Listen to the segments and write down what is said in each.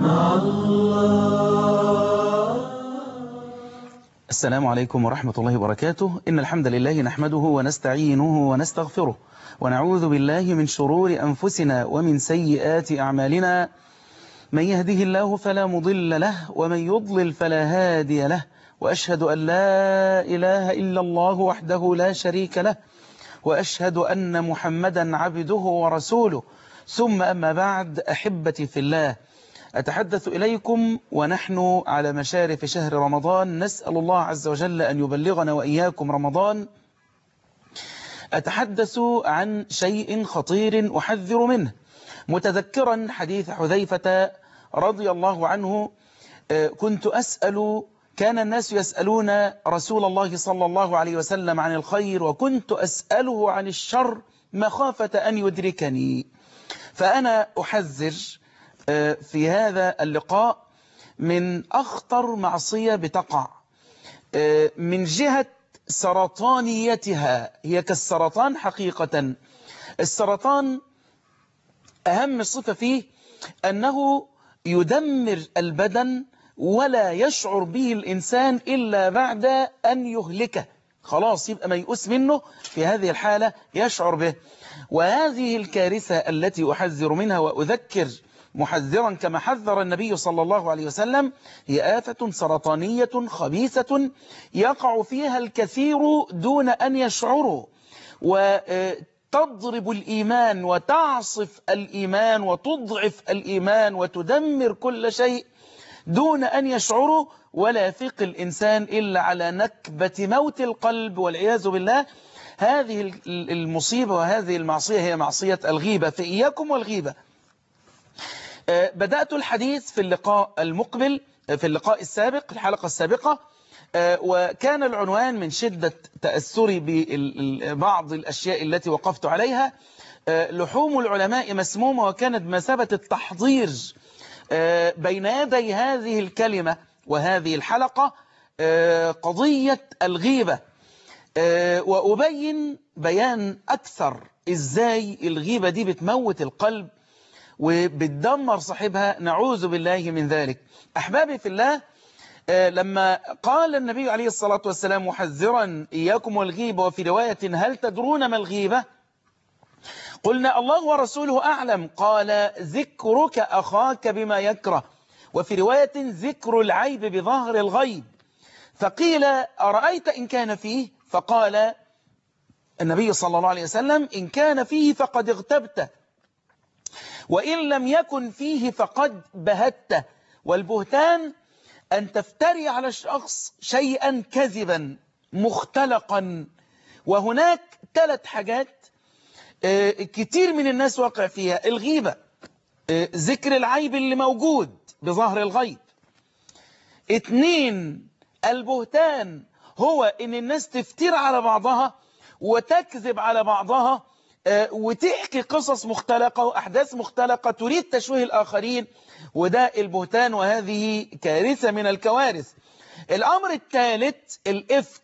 مع الله السلام عليكم ورحمة الله وبركاته إن الحمد لله نحمده ونستعينه ونستغفره ونعوذ بالله من شرور أنفسنا ومن سيئات أعمالنا من يهده الله فلا مضل له ومن يضلل فلا هادي له وأشهد أن لا إله إلا الله وحده لا شريك له وأشهد أن محمدا عبده ورسوله ثم أما بعد أحبتي في الله أتحدث إليكم ونحن على مشارف شهر رمضان نسأل الله عز وجل أن يبلغنا وإياكم رمضان أتحدث عن شيء خطير أحذر منه متذكرا حديث حذيفة رضي الله عنه كنت أسأل كان الناس يسألون رسول الله صلى الله عليه وسلم عن الخير وكنت أسأله عن الشر مخافة أن يدركني فأنا أحذر في هذا اللقاء من أخطر معصية بتقع من جهة سرطانيتها هي كالسرطان حقيقة السرطان أهم صفة فيه أنه يدمر البدن ولا يشعر به الإنسان إلا بعد أن يهلكه خلاص يبقى ميؤوس منه في هذه الحالة يشعر به وهذه الكارثة التي أحذر منها وأذكر محذرا كما حذر النبي صلى الله عليه وسلم هي آفة سرطانية خبيثة يقع فيها الكثير دون أن يشعروا وتضرب الإيمان وتعصف الإيمان وتضعف الإيمان وتدمر كل شيء دون أن يشعروا ولا يفيق الإنسان إلا على نكبة موت القلب والعياذ بالله هذه المصيبة وهذه المعصية هي معصية الغيبة فإياكم والغيبة بدأت الحديث في اللقاء المقبل في اللقاء السابق الحلقة السابقة وكان العنوان من شدة تأثري ببعض الأشياء التي وقفت عليها لحوم العلماء مسمومة وكانت بمثابة التحضير بين يدي هذه الكلمة وهذه الحلقة قضية الغيبة وأبين بيان أكثر إزاي الغيبة دي بتموت القلب وبتدمر صاحبها نعوذ بالله من ذلك أحبابي في الله لما قال النبي عليه الصلاة والسلام محذرا إياكم والغيبة وفي رواية هل تدرون ما الغيبة قلنا الله ورسوله أعلم قال ذكرك أخاك بما يكره وفي رواية ذكر العيب بظهر الغيب فقيل أرأيت إن كان فيه فقال النبي صلى الله عليه وسلم إن كان فيه فقد اغتبته وإن لم يكن فيه فقد بهته والبهتان أن تفتري على الشخص شيئا كذبا مختلقا وهناك ثلاث حاجات كتير من الناس واقع فيها الغيبة ذكر العيب اللي موجود بظهر الغيب اتنين البهتان هو ان الناس تفتر على بعضها وتكذب على بعضها وتحكي قصص مختلقة وأحداث مختلقة تريد تشويه الآخرين وده البهتان وهذه كارثة من الكوارث الأمر الثالث الإفك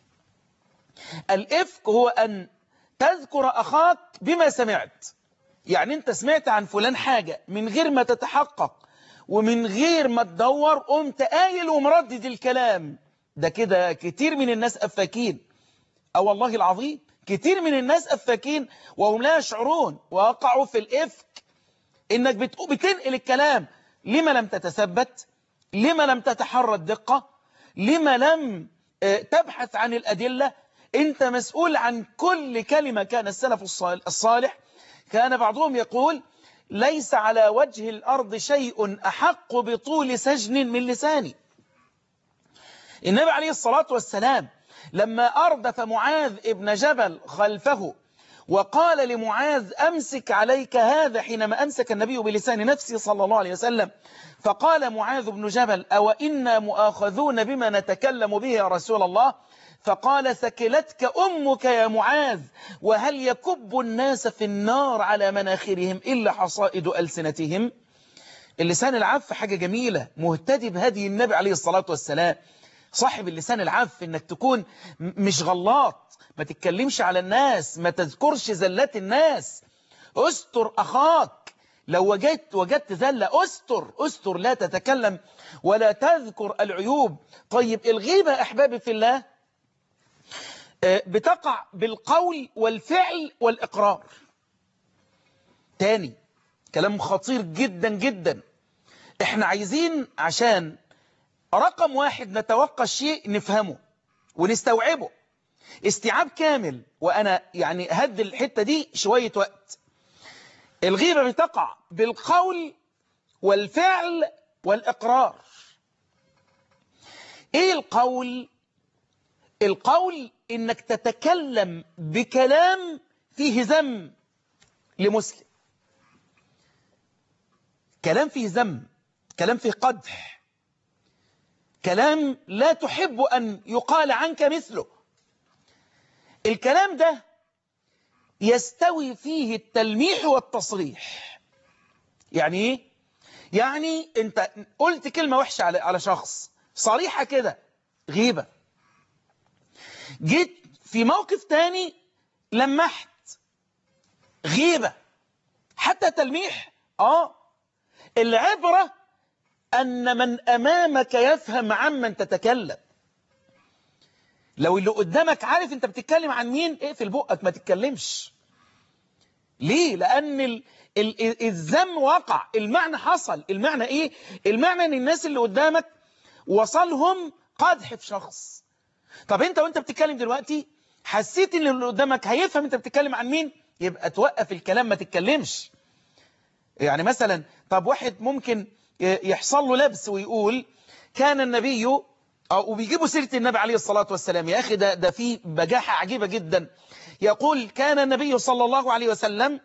الإفك هو أن تذكر أخاك بما سمعت يعني أنت سمعت عن فلان حاجة من غير ما تتحقق ومن غير ما تدور قمت قايل ومردد الكلام ده كده كتير من الناس أفاكين أو والله العظيم كتير من الناس أفاكين وهم لا يشعرون وقعوا في الإفك إنك بتنقل الكلام لما لم تتثبت لما لم تتحرى الدقة لما لم تبحث عن الأدلة أنت مسؤول عن كل كلمة كان السلف الصالح كان بعضهم يقول ليس على وجه الأرض شيء أحق بطول سجن من لساني النبي عليه الصلاة والسلام لما أردف معاذ ابن جبل خلفه وقال لمعاذ أمسك عليك هذا حينما أمسك النبي بلسان نفسه صلى الله عليه وسلم فقال معاذ بن جبل أو إنا مؤاخذون بما نتكلم به يا رسول الله فقال ثكلتك أمك يا معاذ وهل يكب الناس في النار على مناخرهم إلا حصائد ألسنتهم اللسان العف حاجة جميلة مهتدي بهدي النبي عليه الصلاة والسلام صاحب اللسان العف انك تكون مش غلاط ما تتكلمش على الناس ما تذكرش زلات الناس استر أخاك لو وجدت وجدت زلة أستر أستر لا تتكلم ولا تذكر العيوب طيب الغيبة أحبابي في الله آه، بتقع بالقول والفعل والإقرار تاني كلام خطير جدا جدا احنا عايزين عشان رقم واحد نتوقع الشيء نفهمه ونستوعبه استيعاب كامل وأنا يعني هد الحتة دي شوية وقت الغيبة بتقع بالقول والفعل والإقرار إيه القول؟ القول إنك تتكلم بكلام فيه ذم لمسلم كلام فيه ذم كلام فيه قدح كلام لا تحب أن يقال عنك مثله الكلام ده يستوي فيه التلميح والتصريح يعني ايه يعني انت قلت كلمة وحشة على على شخص صريحة كده غيبة جيت في موقف تاني لمحت غيبة حتى تلميح اه العبرة أن من أمامك يفهم عمن تتكلم لو اللي قدامك عارف انت بتتكلم عن مين اقفل بقك ما تتكلمش ليه لان ال... ال... الذم وقع المعنى حصل المعنى ايه المعنى ان الناس اللي قدامك وصلهم قدح في شخص طب انت وانت بتتكلم دلوقتي حسيت ان اللي قدامك هيفهم انت بتتكلم عن مين يبقى توقف الكلام ما تتكلمش يعني مثلا طب واحد ممكن يحصل له لبس ويقول كان النبي أو وبيجيبوا سيرة النبي عليه الصلاة والسلام يا أخي ده, ده في بجاحة عجيبة جدا يقول كان النبي صلى الله عليه وسلم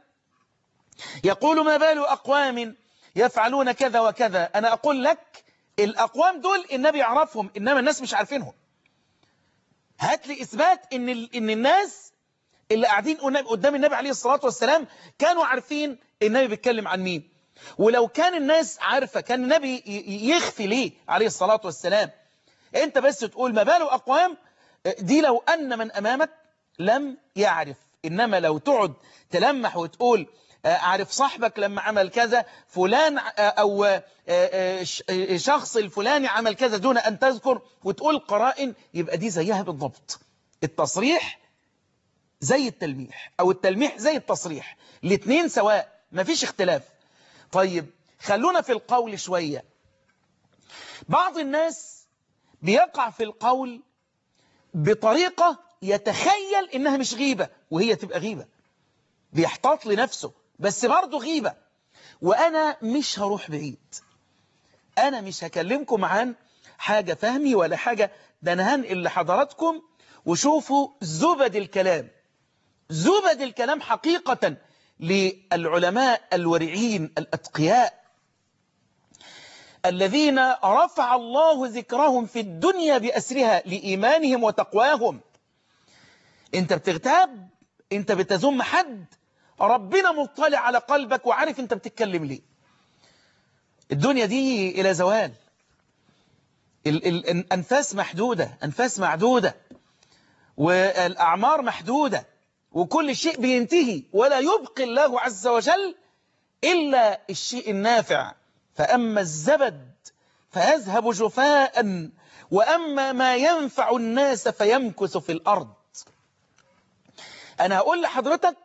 يقول ما بال أقوام يفعلون كذا وكذا أنا أقول لك الأقوام دول النبي يعرفهم إنما الناس مش عارفينهم هات لي إثبات إن, إن الناس اللي قاعدين قدام النبي عليه الصلاة والسلام كانوا عارفين النبي بيتكلم عن مين ولو كان الناس عارفة كان النبي يخفي ليه عليه الصلاة والسلام انت بس تقول ما باله أقوام دي لو أن من أمامك لم يعرف إنما لو تقعد تلمح وتقول أعرف صاحبك لما عمل كذا فلان أو شخص الفلاني عمل كذا دون أن تذكر وتقول قرائن يبقى دي زيها بالضبط التصريح زي التلميح أو التلميح زي التصريح الاثنين سواء مفيش اختلاف طيب خلونا في القول شوية بعض الناس بيقع في القول بطريقة يتخيل إنها مش غيبة وهي تبقى غيبة بيحتاط لنفسه بس برضه غيبة وأنا مش هروح بعيد أنا مش هكلمكم عن حاجة فهمي ولا حاجة ده أنا هنقل لحضراتكم وشوفوا زبد الكلام زبد الكلام حقيقة للعلماء الورعين الأتقياء الذين رفع الله ذكرهم في الدنيا بأسرها لإيمانهم وتقواهم انت بتغتاب انت بتزم حد ربنا مطلع على قلبك وعارف انت بتتكلم ليه الدنيا دي إلى زوال الأنفاس محدودة أنفاس معدودة والأعمار محدودة وكل شيء بينتهي ولا يبقي الله عز وجل إلا الشيء النافع فأما الزبد فيذهب جفاء وأما ما ينفع الناس فيمكث في الأرض أنا هقول لحضرتك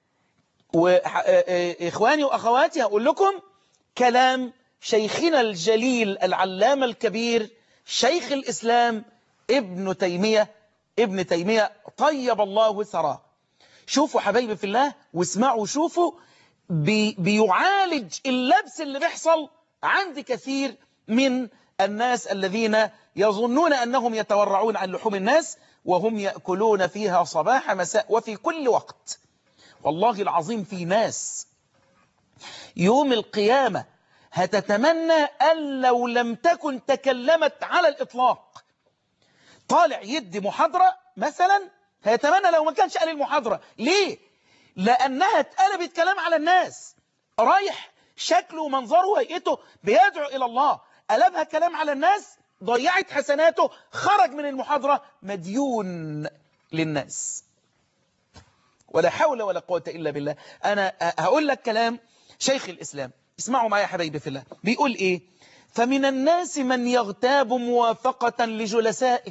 وإخواني وأخواتي هقول لكم كلام شيخنا الجليل العلامة الكبير شيخ الإسلام ابن تيمية ابن تيمية طيب الله ثراه شوفوا حبايبي في الله واسمعوا وشوفوا بي بيعالج اللبس اللي بيحصل عند كثير من الناس الذين يظنون أنهم يتورعون عن لحوم الناس وهم يأكلون فيها صباح مساء وفي كل وقت والله العظيم في ناس يوم القيامة هتتمنى أن لو لم تكن تكلمت على الإطلاق طالع يدي محاضرة مثلا هيتمنى لو ما كانش قال المحاضرة ليه؟ لأنها اتقلبت كلام على الناس رايح شكله ومنظره وهيئته بيدعو إلى الله قلبها كلام على الناس ضيعت حسناته خرج من المحاضرة مديون للناس ولا حول ولا قوة إلا بالله أنا هقول لك كلام شيخ الإسلام اسمعوا معايا يا حبايبي في الله بيقول إيه فمن الناس من يغتاب موافقة لجلسائه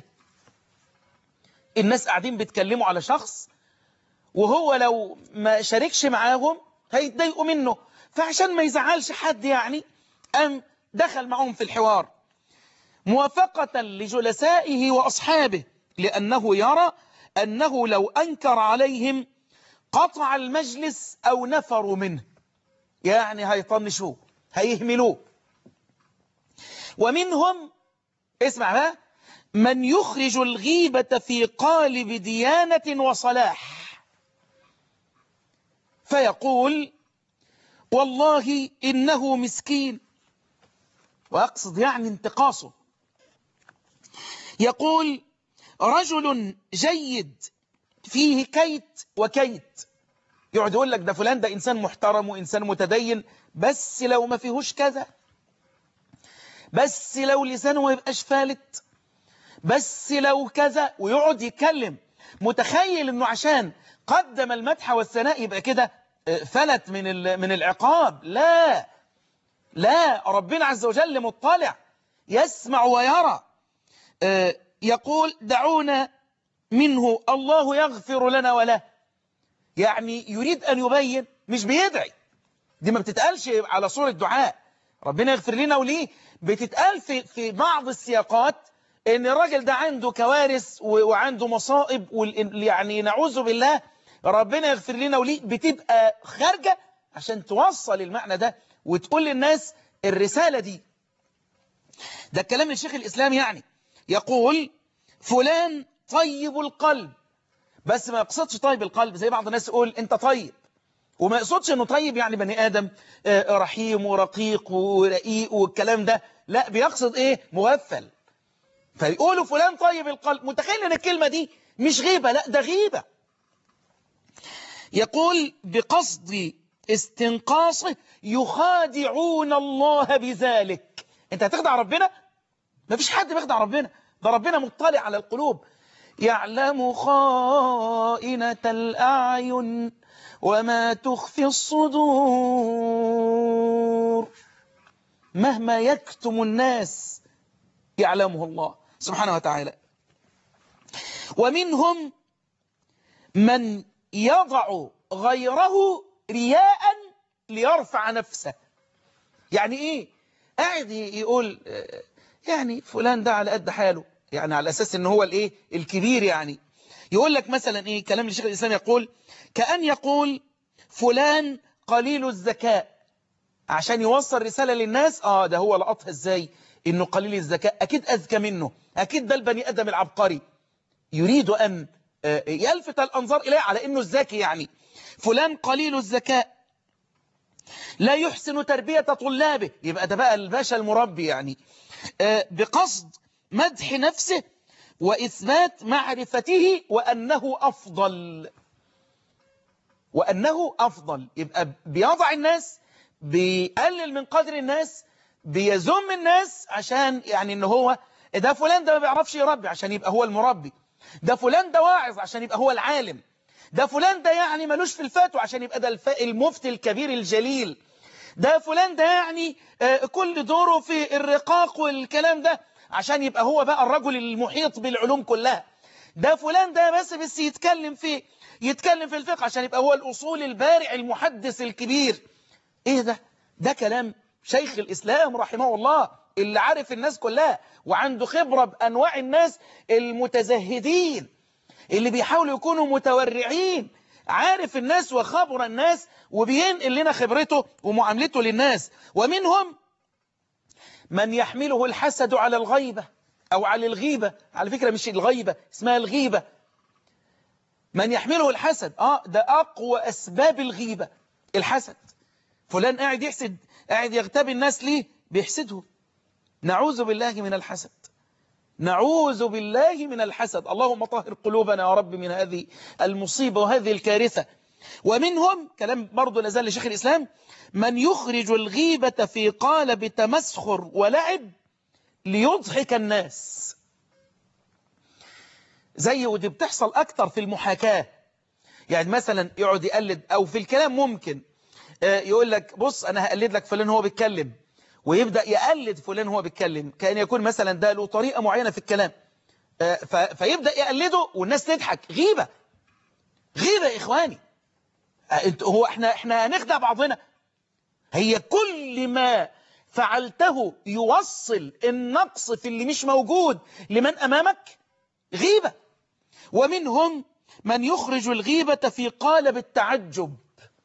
الناس قاعدين بيتكلموا على شخص وهو لو ما شاركش معاهم هيتضايقوا منه فعشان ما يزعلش حد يعني أم دخل معهم في الحوار موافقة لجلسائه وأصحابه لأنه يرى أنه لو أنكر عليهم قطع المجلس أو نفروا منه يعني هيطنشوه هيهملوه ومنهم اسمع بقى من يخرج الغيبة في قالب ديانة وصلاح فيقول والله إنه مسكين وأقصد يعني انتقاصه يقول رجل جيد فيه كيت وكيت يقعد يقول لك ده فلان ده إنسان محترم وإنسان متدين بس لو ما فيهوش كذا بس لو لسانه ما يبقاش فالت بس لو كذا ويقعد يتكلم متخيل انه عشان قدم المدح والثناء يبقى كده فلت من من العقاب لا لا ربنا عز وجل مطلع يسمع ويرى يقول دعونا منه الله يغفر لنا وله يعني يريد أن يبين مش بيدعي دي ما بتتقالش على صورة دعاء ربنا يغفر لنا وليه بتتقال في, في بعض السياقات ان الراجل ده عنده كوارث وعنده مصائب يعني نعوذ بالله ربنا يغفر لنا وليه بتبقى خارجة عشان توصل المعنى ده وتقول للناس الرسالة دي ده الكلام الشيخ الإسلام يعني يقول فلان طيب القلب بس ما يقصدش طيب القلب زي بعض الناس يقول انت طيب وما يقصدش انه طيب يعني بني آدم رحيم ورقيق ورقيق والكلام ده لا بيقصد ايه مغفل فيقولوا فلان طيب القلب متخيل ان الكلمة دي مش غيبة لا ده غيبة يقول بقصد استنقاصه يخادعون الله بذلك انت هتخدع ربنا ما فيش حد بيخدع ربنا ده ربنا مطلع على القلوب يعلم خائنة الأعين وما تخفي الصدور مهما يكتم الناس يعلمه الله سبحانه وتعالى ومنهم من يضع غيره رياء ليرفع نفسه يعني ايه قاعد يقول يعني فلان ده على قد حاله يعني على اساس ان هو الايه الكبير يعني يقول لك مثلا ايه كلام الشيخ الاسلام يقول كأن يقول فلان قليل الذكاء عشان يوصل رسالة للناس اه ده هو لقطها ازاي انه قليل الذكاء اكيد اذكى منه اكيد ده البني ادم العبقري يريد ان يلفت الانظار اليه على انه الذكي يعني فلان قليل الذكاء لا يحسن تربية طلابه يبقى ده بقى الباشا المربي يعني بقصد مدح نفسه وإثبات معرفته وأنه أفضل وأنه أفضل يبقى بيضع الناس بيقلل من قدر الناس بيزم الناس عشان يعني ان هو ده فلان ده ما بيعرفش يربي عشان يبقى هو المربي ده فلان ده واعظ عشان يبقى هو العالم ده فلان ده يعني ملوش في الفتوى عشان يبقى ده المفتي الكبير الجليل ده فلان ده يعني كل دوره في الرقاق والكلام ده عشان يبقى هو بقى الرجل المحيط بالعلوم كلها ده فلان ده بس بس يتكلم في يتكلم في الفقه عشان يبقى هو الأصول البارع المحدث الكبير ايه ده ده كلام شيخ الإسلام رحمه الله اللي عارف الناس كلها وعنده خبرة بأنواع الناس المتزهدين اللي بيحاولوا يكونوا متورعين عارف الناس وخبر الناس وبينقل لنا خبرته ومعاملته للناس ومنهم من يحمله الحسد على الغيبة أو على الغيبة على فكرة مش الغيبة اسمها الغيبة من يحمله الحسد آه ده أقوى أسباب الغيبة الحسد فلان قاعد يحسد قاعد يغتاب الناس ليه بيحسدهم نعوذ بالله من الحسد نعوذ بالله من الحسد اللهم طهر قلوبنا يا رب من هذه المصيبة وهذه الكارثة ومنهم كلام برضو لازال لشيخ الإسلام من يخرج الغيبة في قالب تمسخر ولعب ليضحك الناس زي ودي بتحصل أكتر في المحاكاة يعني مثلا يقعد يقلد أو في الكلام ممكن آه، يقول لك بص أنا هقلد لك فلان هو بيتكلم ويبدأ يقلد فلان هو بيتكلم كان يكون مثلا ده له طريقة معينة في الكلام آه، ف- فيبدأ يقلده والناس تضحك غيبة غيبة يا إخواني آه، انت- هو احنا احنا هنخدع بعضنا هي كل ما فعلته يوصل النقص في اللي مش موجود لمن أمامك غيبة ومنهم من يخرج الغيبة في قالب التعجب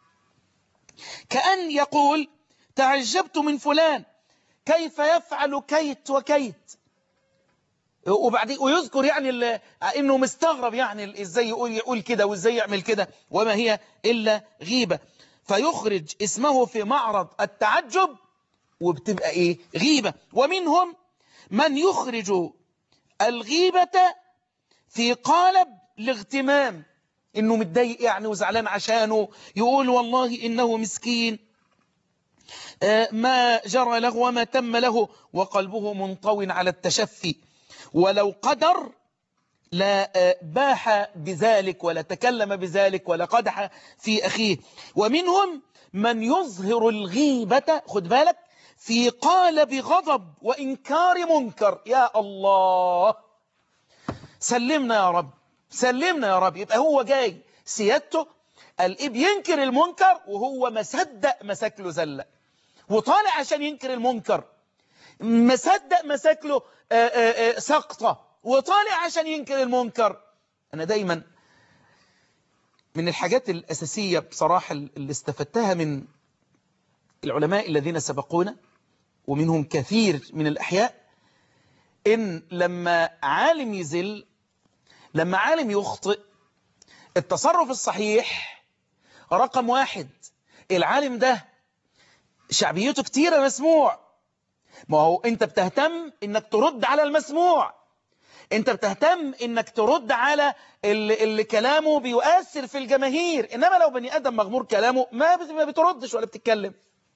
كأن يقول تعجبت من فلان كيف يفعل كيت وكيت وبعدين ويذكر يعني ال- انه مستغرب يعني ال- ازاي يقول يقول كده وازاي يعمل كده وما هي الا غيبه فيخرج اسمه في معرض التعجب وبتبقى ايه غيبه ومنهم من يخرج الغيبه في قالب الاغتمام انه متضايق يعني وزعلان عشانه يقول والله انه مسكين آه، ما جرى له وما تم له وقلبه منطو على التشفي ولو قدر لا آه، باح بذلك ولا تكلم بذلك ولا قدح في أخيه ومنهم من يظهر الغيبة خد بالك في قالب غضب وإنكار منكر يا الله سلمنا يا رب سلمنا يا رب يبقى هو جاي سيادته قال إيه بينكر المنكر وهو مصدق مساكله زلة وطالع عشان ينكر المنكر مصدق مساكله آه، آه، آه، سقطة وطالع عشان ينكر المنكر أنا دايما من الحاجات الأساسية بصراحة اللي استفدتها من العلماء الذين سبقونا ومنهم كثير من الأحياء إن لما عالم يزل لما عالم يخطئ التصرف الصحيح رقم واحد العالم ده شعبيته كتيرة مسموع ما هو انت بتهتم انك ترد على المسموع انت بتهتم انك ترد على اللي, اللي كلامه بيؤثر في الجماهير انما لو بني ادم مغمور كلامه ما بت- ما بتردش ولا بتتكلم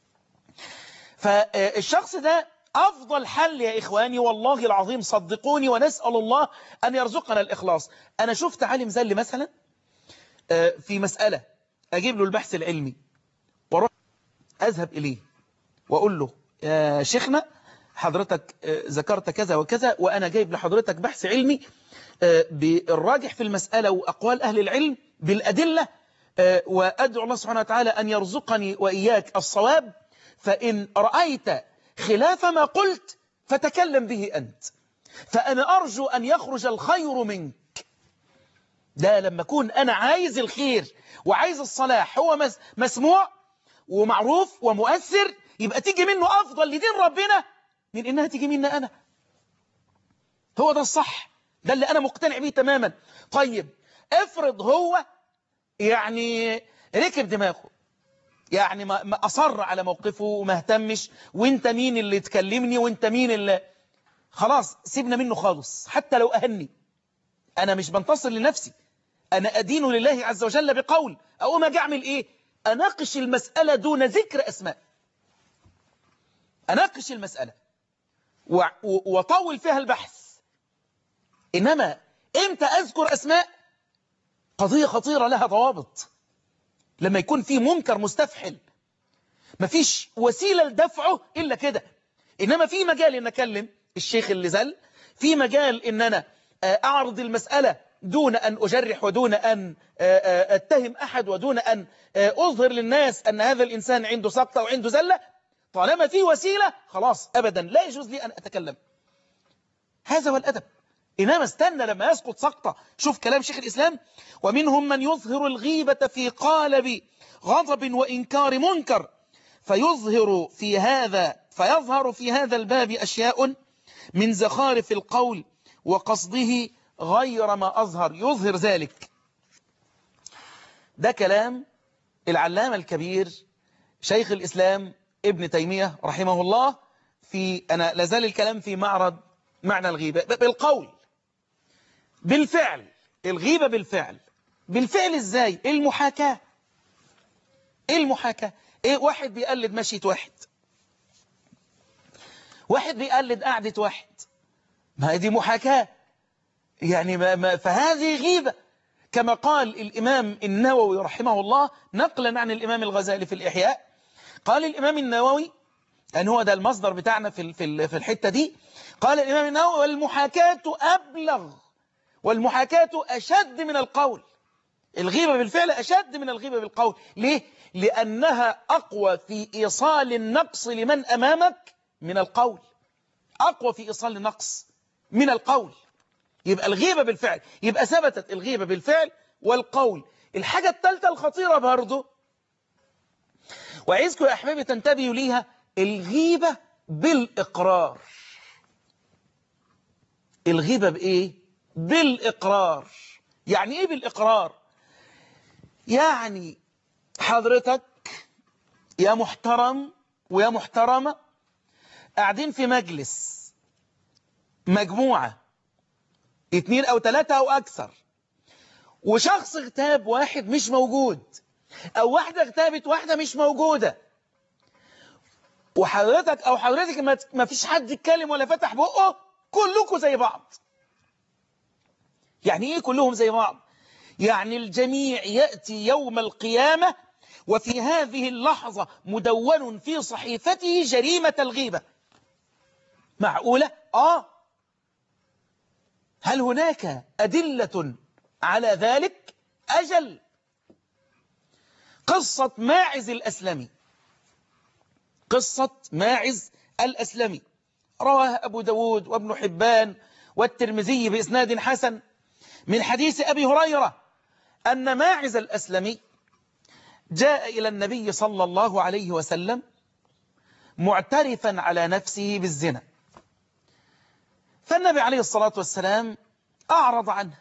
فالشخص ده افضل حل يا اخواني والله العظيم صدقوني ونسال الله ان يرزقنا الاخلاص انا شفت عالم زل مثلا آه، في مساله اجيب له البحث العلمي واروح اذهب اليه واقول له يا شيخنا حضرتك آه، ذكرت كذا وكذا وأنا جايب لحضرتك بحث علمي آه، بالراجح في المسألة وأقوال أهل العلم بالأدلة آه، وأدعو الله سبحانه وتعالى أن يرزقني وإياك الصواب فإن رأيت خلاف ما قلت فتكلم به أنت فأنا أرجو أن يخرج الخير منك ده لما أكون أنا عايز الخير وعايز الصلاح هو مس- مسموع ومعروف ومؤثر يبقى تيجي منه أفضل لدين ربنا من إنها تيجي مني أنا هو ده الصح ده اللي أنا مقتنع بيه تماما طيب افرض هو يعني ركب دماغه يعني ما ما أصر على موقفه وما اهتمش وانت مين اللي تكلمني وانت مين اللي خلاص سيبنا منه خالص حتى لو أهني أنا مش بنتصر لنفسي أنا أدين لله عز وجل بقول أقوم أجي أعمل إيه أناقش المسألة دون ذكر أسماء أناقش المسألة و- و- وطول فيها البحث إنما إمتى أذكر أسماء قضية خطيرة لها ضوابط لما يكون في منكر مستفحل مفيش وسيلة لدفعه إلا كده إنما في مجال إن أكلم الشيخ اللي زل في مجال إن أنا آه، أعرض المسألة دون أن أجرح ودون أن آه، آه، أتهم أحد ودون أن آه، أظهر للناس أن هذا الإنسان عنده سقطة وعنده زلة طالما في وسيلة خلاص أبدا لا يجوز لي أن أتكلم هذا هو الأدب إنما استنى لما يسقط سقطة شوف كلام شيخ الإسلام ومنهم من يظهر الغيبة في قالب غضب وإنكار منكر فيظهر في هذا فيظهر في هذا الباب أشياء من زخارف القول وقصده غير ما أظهر يظهر ذلك ده كلام العلامة الكبير شيخ الإسلام ابن تيمية رحمه الله في أنا لازال الكلام في معرض معنى الغيبة ب- بالقول بالفعل الغيبة بالفعل بالفعل ازاي المحاكاة ايه المحاكاة ايه واحد بيقلد مشية واحد واحد بيقلد قعدة واحد ما هي دي محاكاة يعني ما ما فهذه غيبة كما قال الإمام النووي رحمه الله نقلا عن الإمام الغزالي في الإحياء قال الإمام النووي أن هو ده المصدر بتاعنا في في في الحتة دي قال الإمام النووي والمحاكاة أبلغ والمحاكاة أشد من القول الغيبة بالفعل أشد من الغيبة بالقول ليه؟ لأنها أقوى في إيصال النقص لمن أمامك من القول أقوى في إيصال النقص من القول يبقى الغيبة بالفعل يبقى ثبتت الغيبة بالفعل والقول الحاجة الثالثة الخطيرة برضو وعايزكم يا أحبابي تنتبهوا ليها الغيبة بالإقرار الغيبة بإيه؟ بالإقرار يعني إيه بالإقرار؟ يعني حضرتك يا محترم ويا محترمة قاعدين في مجلس مجموعة اتنين أو ثلاثة أو أكثر وشخص اغتاب واحد مش موجود أو واحدة اغتابت واحدة مش موجودة وحضرتك أو حضرتك ما فيش حد يتكلم ولا فتح بقه كلكم زي بعض يعني إيه كلهم زي بعض يعني الجميع يأتي يوم القيامة وفي هذه اللحظة مدون في صحيفته جريمة الغيبة معقولة؟ آه هل هناك أدلة على ذلك؟ أجل قصة ماعز الأسلمي قصة ماعز الأسلمي رواه أبو داود وابن حبان والترمذي بإسناد حسن من حديث أبي هريرة أن ماعز الأسلمي جاء إلى النبي صلى الله عليه وسلم معترفا على نفسه بالزنا فالنبي عليه الصلاة والسلام أعرض عنه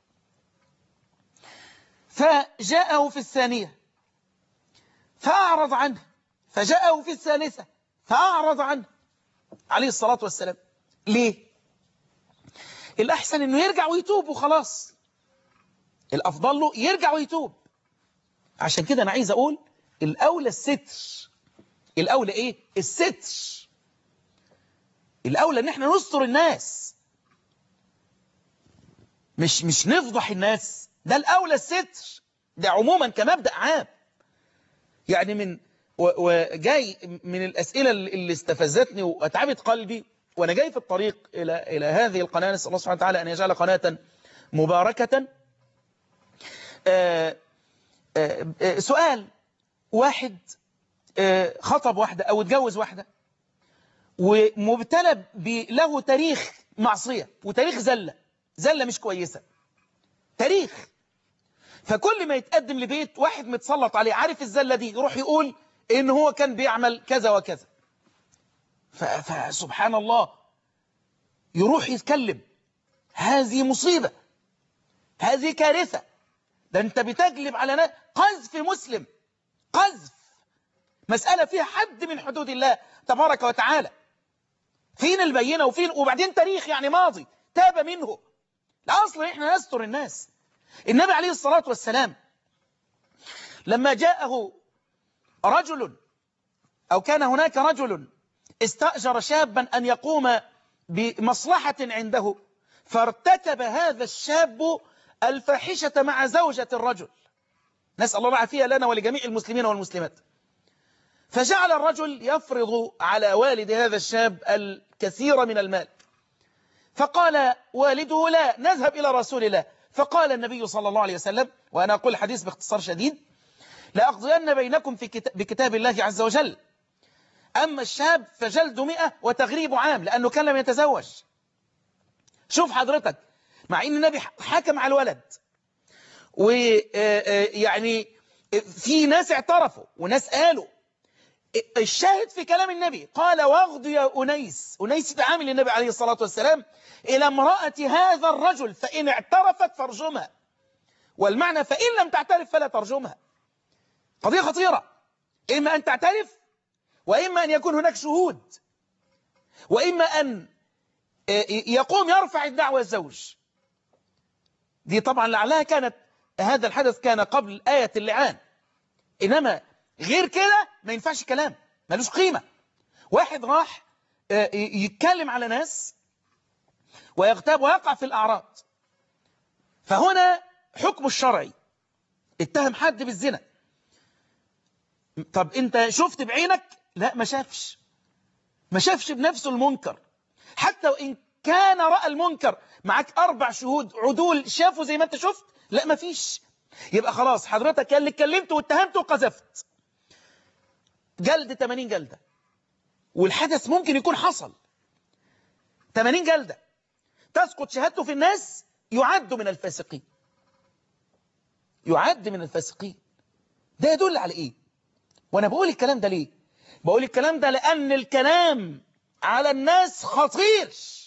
فجاءه في الثانية فأعرض عنه فجاءه في الثالثة فأعرض عنه عليه الصلاة والسلام ليه؟ الأحسن أنه يرجع ويتوب وخلاص الأفضل له يرجع ويتوب عشان كده أنا عايز أقول الأولى الستر الأولى إيه؟ الستر الأولى أن احنا نستر الناس مش مش نفضح الناس ده الأولى الستر ده عموما كمبدأ عام يعني من وجاي من الأسئلة اللي استفزتني وأتعبت قلبي وأنا جاي في الطريق إلى إلى هذه القناة نسأل الله سبحانه وتعالى أن يجعل قناة مباركة آآ آآ سؤال واحد خطب واحدة أو اتجوز واحدة ومبتلى له تاريخ معصية وتاريخ زلة زلة مش كويسة تاريخ فكل ما يتقدم لبيت واحد متسلط عليه عارف الزلة دي يروح يقول إن هو كان بيعمل كذا وكذا فسبحان الله يروح يتكلم هذه مصيبة هذه كارثة ده انت بتجلب على ناس قذف مسلم قذف مسألة فيها حد من حدود الله تبارك وتعالى فين البينة وفين وبعدين تاريخ يعني ماضي تاب منه لا أصلا إحنا نستر الناس النبي عليه الصلاة والسلام لما جاءه رجل أو كان هناك رجل استأجر شابا أن يقوم بمصلحة عنده فارتكب هذا الشاب الفاحشة مع زوجة الرجل نسأل الله العافية لنا ولجميع المسلمين والمسلمات فجعل الرجل يفرض على والد هذا الشاب الكثير من المال فقال والده لا نذهب إلى رسول الله فقال النبي صلى الله عليه وسلم وأنا أقول الحديث باختصار شديد لأقضين بينكم في كتاب بكتاب الله عز وجل أما الشاب فجلد مئة وتغريب عام لأنه كان لم يتزوج شوف حضرتك مع أن النبي حكم على الولد ويعني في ناس اعترفوا وناس قالوا الشاهد في كلام النبي قال واغض يا أنيس أنيس تعامل النبي عليه الصلاة والسلام إلى امرأة هذا الرجل فإن اعترفت فارجمها والمعنى فإن لم تعترف فلا ترجمها قضية خطيرة إما أن تعترف وإما أن يكون هناك شهود وإما أن يقوم يرفع الدعوة الزوج دي طبعا لعلها كانت هذا الحدث كان قبل آية اللعان إنما غير كده ما ينفعش كلام ملوش قيمة واحد راح يتكلم على ناس ويغتاب ويقع في الأعراض فهنا حكمه الشرعي اتهم حد بالزنا طب انت شفت بعينك لا ما شافش ما شافش بنفسه المنكر حتى وإن كان رأى المنكر معاك أربع شهود عدول شافوا زي ما انت شفت لا ما فيش يبقى خلاص حضرتك كان اللي اتكلمت واتهمت وقذفت جلد 80 جلدة والحدث ممكن يكون حصل 80 جلدة تسقط شهادته في الناس يعد من الفاسقين يعد من الفاسقين ده يدل على ايه وانا بقول الكلام ده ليه بقول الكلام ده لان الكلام على الناس خطير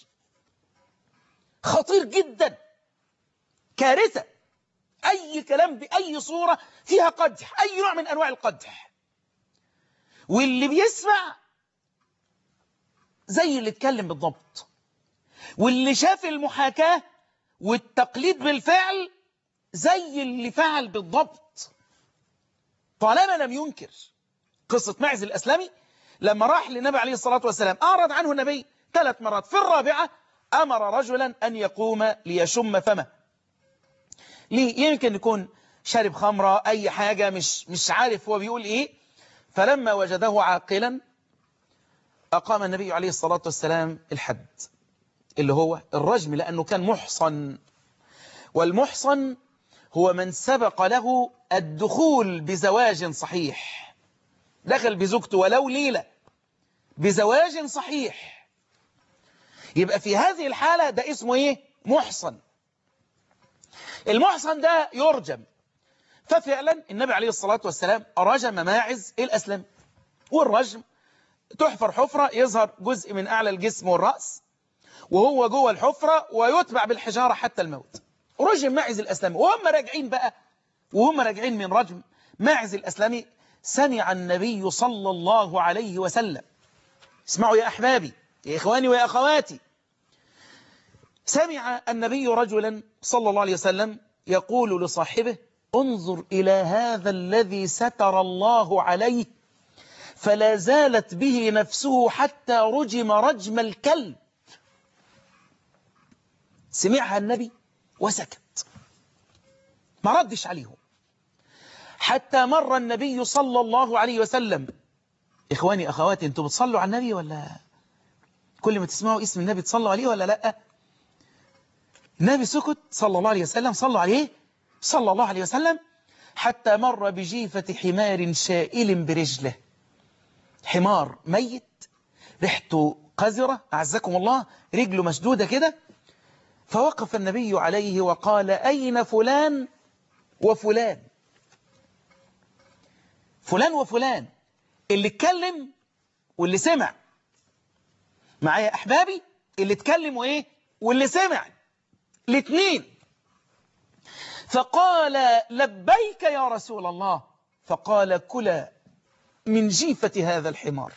خطير جدا كارثة اي كلام باي صورة فيها قدح اي نوع من انواع القدح واللي بيسمع زي اللي اتكلم بالضبط واللي شاف المحاكاة والتقليد بالفعل زي اللي فعل بالضبط طالما لم ينكر قصة معز الأسلمي لما راح للنبي عليه الصلاة والسلام أعرض عنه النبي ثلاث مرات في الرابعة أمر رجلا أن يقوم ليشم فمه ليه يمكن يكون شارب خمرة أي حاجة مش مش عارف هو بيقول إيه فلما وجده عاقلا أقام النبي عليه الصلاة والسلام الحد اللي هو الرجم لأنه كان محصن والمحصن هو من سبق له الدخول بزواج صحيح دخل بزوجته ولو ليلة بزواج صحيح يبقى في هذه الحالة ده اسمه ايه محصن المحصن ده يرجم ففعلا النبي عليه الصلاة والسلام رجم ماعز الأسلم والرجم تحفر حفرة يظهر جزء من أعلى الجسم والرأس وهو جوه الحفرة ويتبع بالحجارة حتى الموت رجم ماعز الأسلمي وهم راجعين بقى وهم راجعين من رجم ماعز الأسلمي سمع النبي صلى الله عليه وسلم اسمعوا يا أحبابي يا إخواني ويا أخواتي سمع النبي رجلا صلى الله عليه وسلم يقول لصاحبه انظر إلى هذا الذي ستر الله عليه فلا زالت به نفسه حتى رجم رجم الكلب سمعها النبي وسكت ما ردش عليهم حتى مر النبي صلى الله عليه وسلم إخواني أخواتي أنتوا بتصلوا على النبي ولا كل ما تسمعوا اسم النبي تصلوا عليه ولا لا النبي سكت صلى الله عليه وسلم صلوا عليه صلى الله عليه وسلم حتى مر بجيفة حمار شائل برجله حمار ميت ريحته قذرة أعزكم الله رجله مشدودة كده فوقف النبي عليه وقال أين فلان وفلان فلان وفلان اللي اتكلم واللي سمع معايا أحبابي اللي اتكلم وإيه واللي سمع الاثنين فقال لبيك يا رسول الله فقال كلا من جيفة هذا الحمار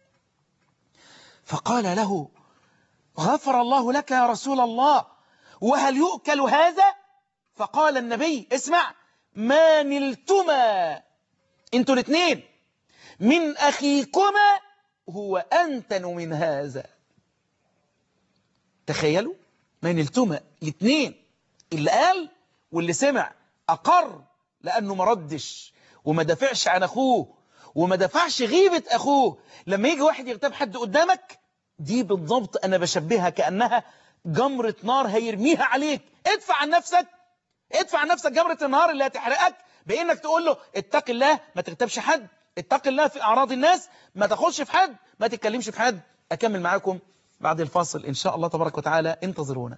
فقال له غفر الله لك يا رسول الله وهل يؤكل هذا فقال النبي اسمع ما نلتما انتوا الاثنين من أخيكما هو أنتن من هذا تخيلوا ما نلتما الاثنين اللي قال واللي سمع أقر لأنه ما ردش وما دافعش عن أخوه وما دفعش غيبة أخوه لما يجي واحد يغتاب حد قدامك دي بالضبط أنا بشبهها كأنها جمرة نار هيرميها عليك ادفع عن نفسك ادفع عن نفسك جمرة النار اللي هتحرقك بانك تقول له اتق الله ما تغتابش حد اتق الله في اعراض الناس ما تاخدش في حد ما تتكلمش في حد اكمل معاكم بعد الفاصل ان شاء الله تبارك وتعالى انتظرونا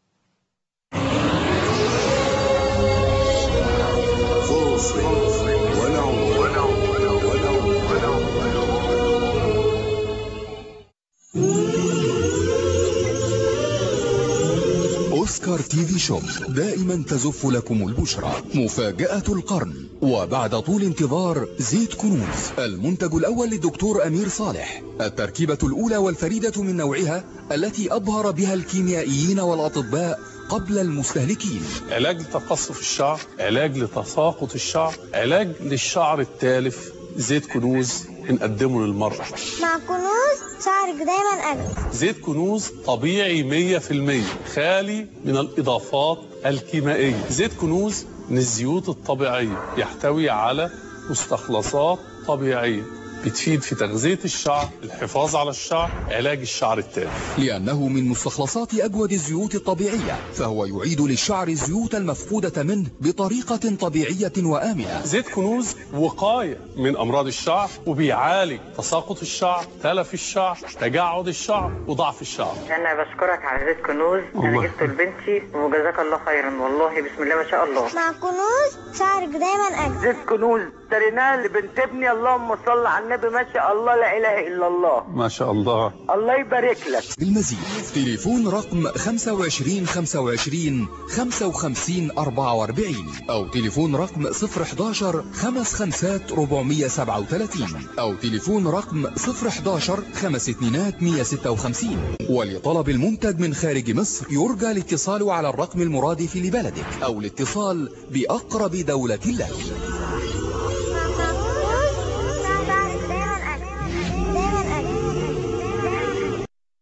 أوسكار تي في شوب دائما تزف لكم البشرى مفاجأة القرن وبعد طول انتظار زيت كنوز المنتج الأول للدكتور أمير صالح التركيبة الأولى والفريدة من نوعها التي أبهر بها الكيميائيين والأطباء قبل المستهلكين علاج لتقصف الشعر علاج لتساقط الشعر علاج للشعر التالف زيت كنوز نقدمه للمرأة مع كنوز شعرك دايما أجمل زيت كنوز طبيعي 100% خالي من الإضافات الكيميائية زيت كنوز من الزيوت الطبيعية يحتوي على مستخلصات طبيعية بتفيد في تغذية الشعر الحفاظ على الشعر علاج الشعر التالف لأنه من مستخلصات أجود الزيوت الطبيعية فهو يعيد للشعر الزيوت المفقودة منه بطريقة طبيعية وآمنة زيت كنوز وقاية من أمراض الشعر وبيعالج تساقط الشعر تلف الشعر تجعد الشعر وضعف الشعر انا بشكرك على زيت كنوز الله. انا جبته لبنتي وجزاك الله خيرا والله بسم الله ما شاء الله مع كنوز شعرك دايما أجمل زيت كنوز اشتريناه لبنت ابني اللهم صل على النبي ما شاء الله لا اله الا الله ما شاء الله الله يبارك لك بالمزيد تليفون رقم 25 25 55 44 أو تليفون رقم 011 55 437 أو تليفون رقم 011 5 اتنينات 156 ولطلب المنتج من خارج مصر يرجى الاتصال على الرقم المرادف لبلدك أو الاتصال بأقرب دولة لك مع كنوز شعرك دايما أجمل دايما أجمل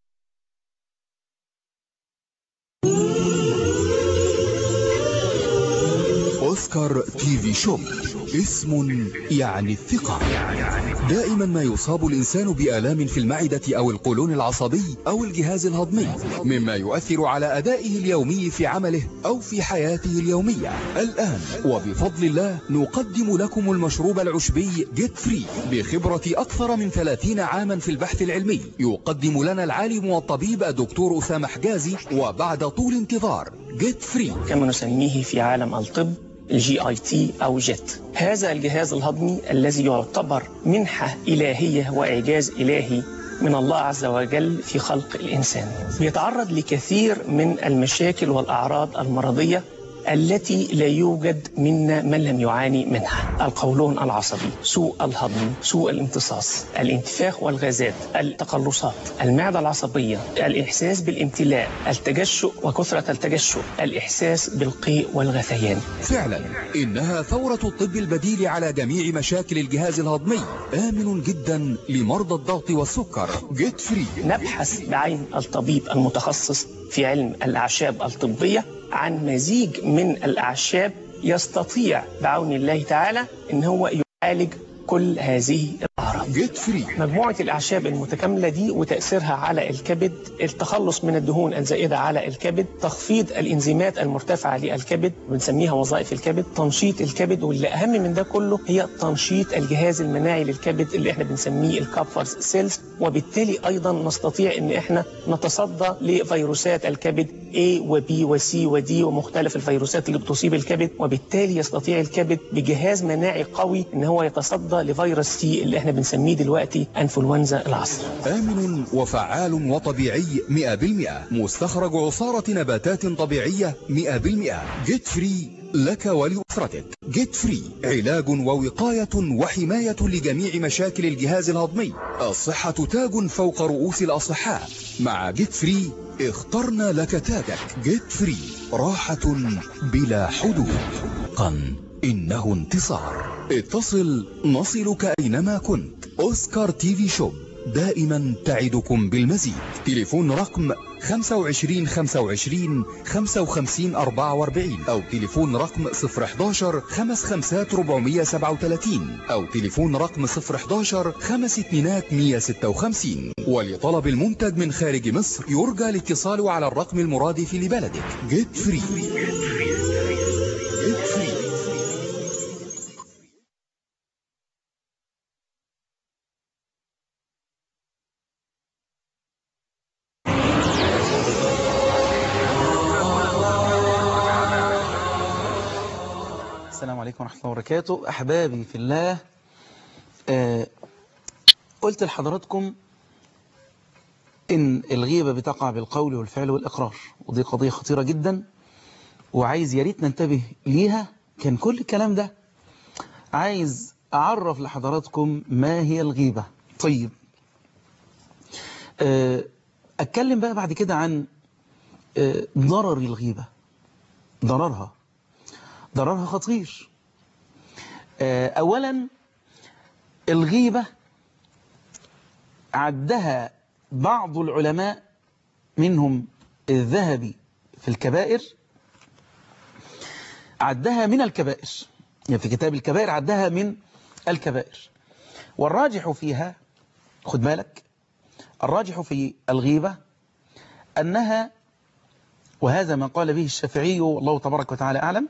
أوسكار تي في شوب اسم يعني الثقة دائما ما يصاب الإنسان بآلام في المعدة أو القولون العصبي أو الجهاز الهضمي مما يؤثر على أدائه اليومي في عمله أو في حياته اليومية الآن وبفضل الله نقدم لكم المشروب العشبي جيت فري بخبرة أكثر من 30 عاما في البحث العلمي يقدم لنا العالم والطبيب الدكتور أسامة حجازي وبعد طول انتظار جيت فري كما نسميه في عالم الطب الجي اي تي او جيت هذا الجهاز الهضمي الذي يعتبر منحة إلهية وإعجاز إلهي من الله عز وجل في خلق الإنسان بيتعرض لكثير من المشاكل والأعراض المرضية التي لا يوجد منا من لم يعاني منها القولون العصبي سوء الهضم سوء الامتصاص الانتفاخ والغازات التقلصات المعدة العصبية الإحساس بالامتلاء التجشؤ وكثرة التجشؤ الإحساس بالقيء والغثيان فعلا إنها ثورة الطب البديل على جميع مشاكل الجهاز الهضمي آمن جدا لمرضى الضغط والسكر جيت فري نبحث بعين الطبيب المتخصص في علم الأعشاب الطبية عن مزيج من الأعشاب يستطيع بعون الله تعالى أن هو يعالج كل هذه الأعراض جيت فري مجموعة الأعشاب المتكاملة دي وتأثيرها على الكبد التخلص من الدهون الزائدة على الكبد تخفيض الإنزيمات المرتفعة للكبد بنسميها وظائف الكبد تنشيط الكبد واللي أهم من ده كله هي تنشيط الجهاز المناعي للكبد اللي احنا بنسميه الكابفرز سيلز وبالتالي أيضا نستطيع أن احنا نتصدى لفيروسات الكبد A و B و C و D ومختلف الفيروسات اللي بتصيب الكبد وبالتالي يستطيع الكبد بجهاز مناعي قوي ان هو يتصدى لفيروس سي اللي احنا بنسميه دلوقتي انفلونزا العصر آمن وفعال وطبيعي 100% مستخرج عصارة نباتات طبيعية 100% جيت فري لك ولأسرتك جيت فري علاج ووقاية وحماية لجميع مشاكل الجهاز الهضمي الصحة تاج فوق رؤوس الأصحاء مع جيت فري اخترنا لك تاجك جيت فري راحة بلا حدود قن إنه انتصار اتصل نصلك أينما كنت أوسكار تي في شوب دائما تعدكم بالمزيد تليفون رقم 25 25 55 44 أو تليفون رقم 011 55 437 أو تليفون رقم 011 5 اتنينات 156 ولطلب المنتج من خارج مصر يرجى الاتصال على الرقم المرادف لبلدك جيت فري جيت فري السلام عليكم ورحمة الله وبركاته أحبابي في الله آه قلت لحضراتكم إن الغيبة بتقع بالقول والفعل والإقرار ودي قضية خطيرة جدا وعايز يا ريت ننتبه ليها كان كل الكلام ده عايز أعرف لحضراتكم ما هي الغيبة طيب آه أتكلم بقى بعد كده عن آه ضرر الغيبة ضررها ضررها خطير أولا الغيبة عدها بعض العلماء منهم الذهبي في الكبائر عدها من الكبائر يعني في كتاب الكبائر عدها من الكبائر والراجح فيها خد بالك الراجح في الغيبة أنها وهذا ما قال به الشافعي والله تبارك وتعالى أعلم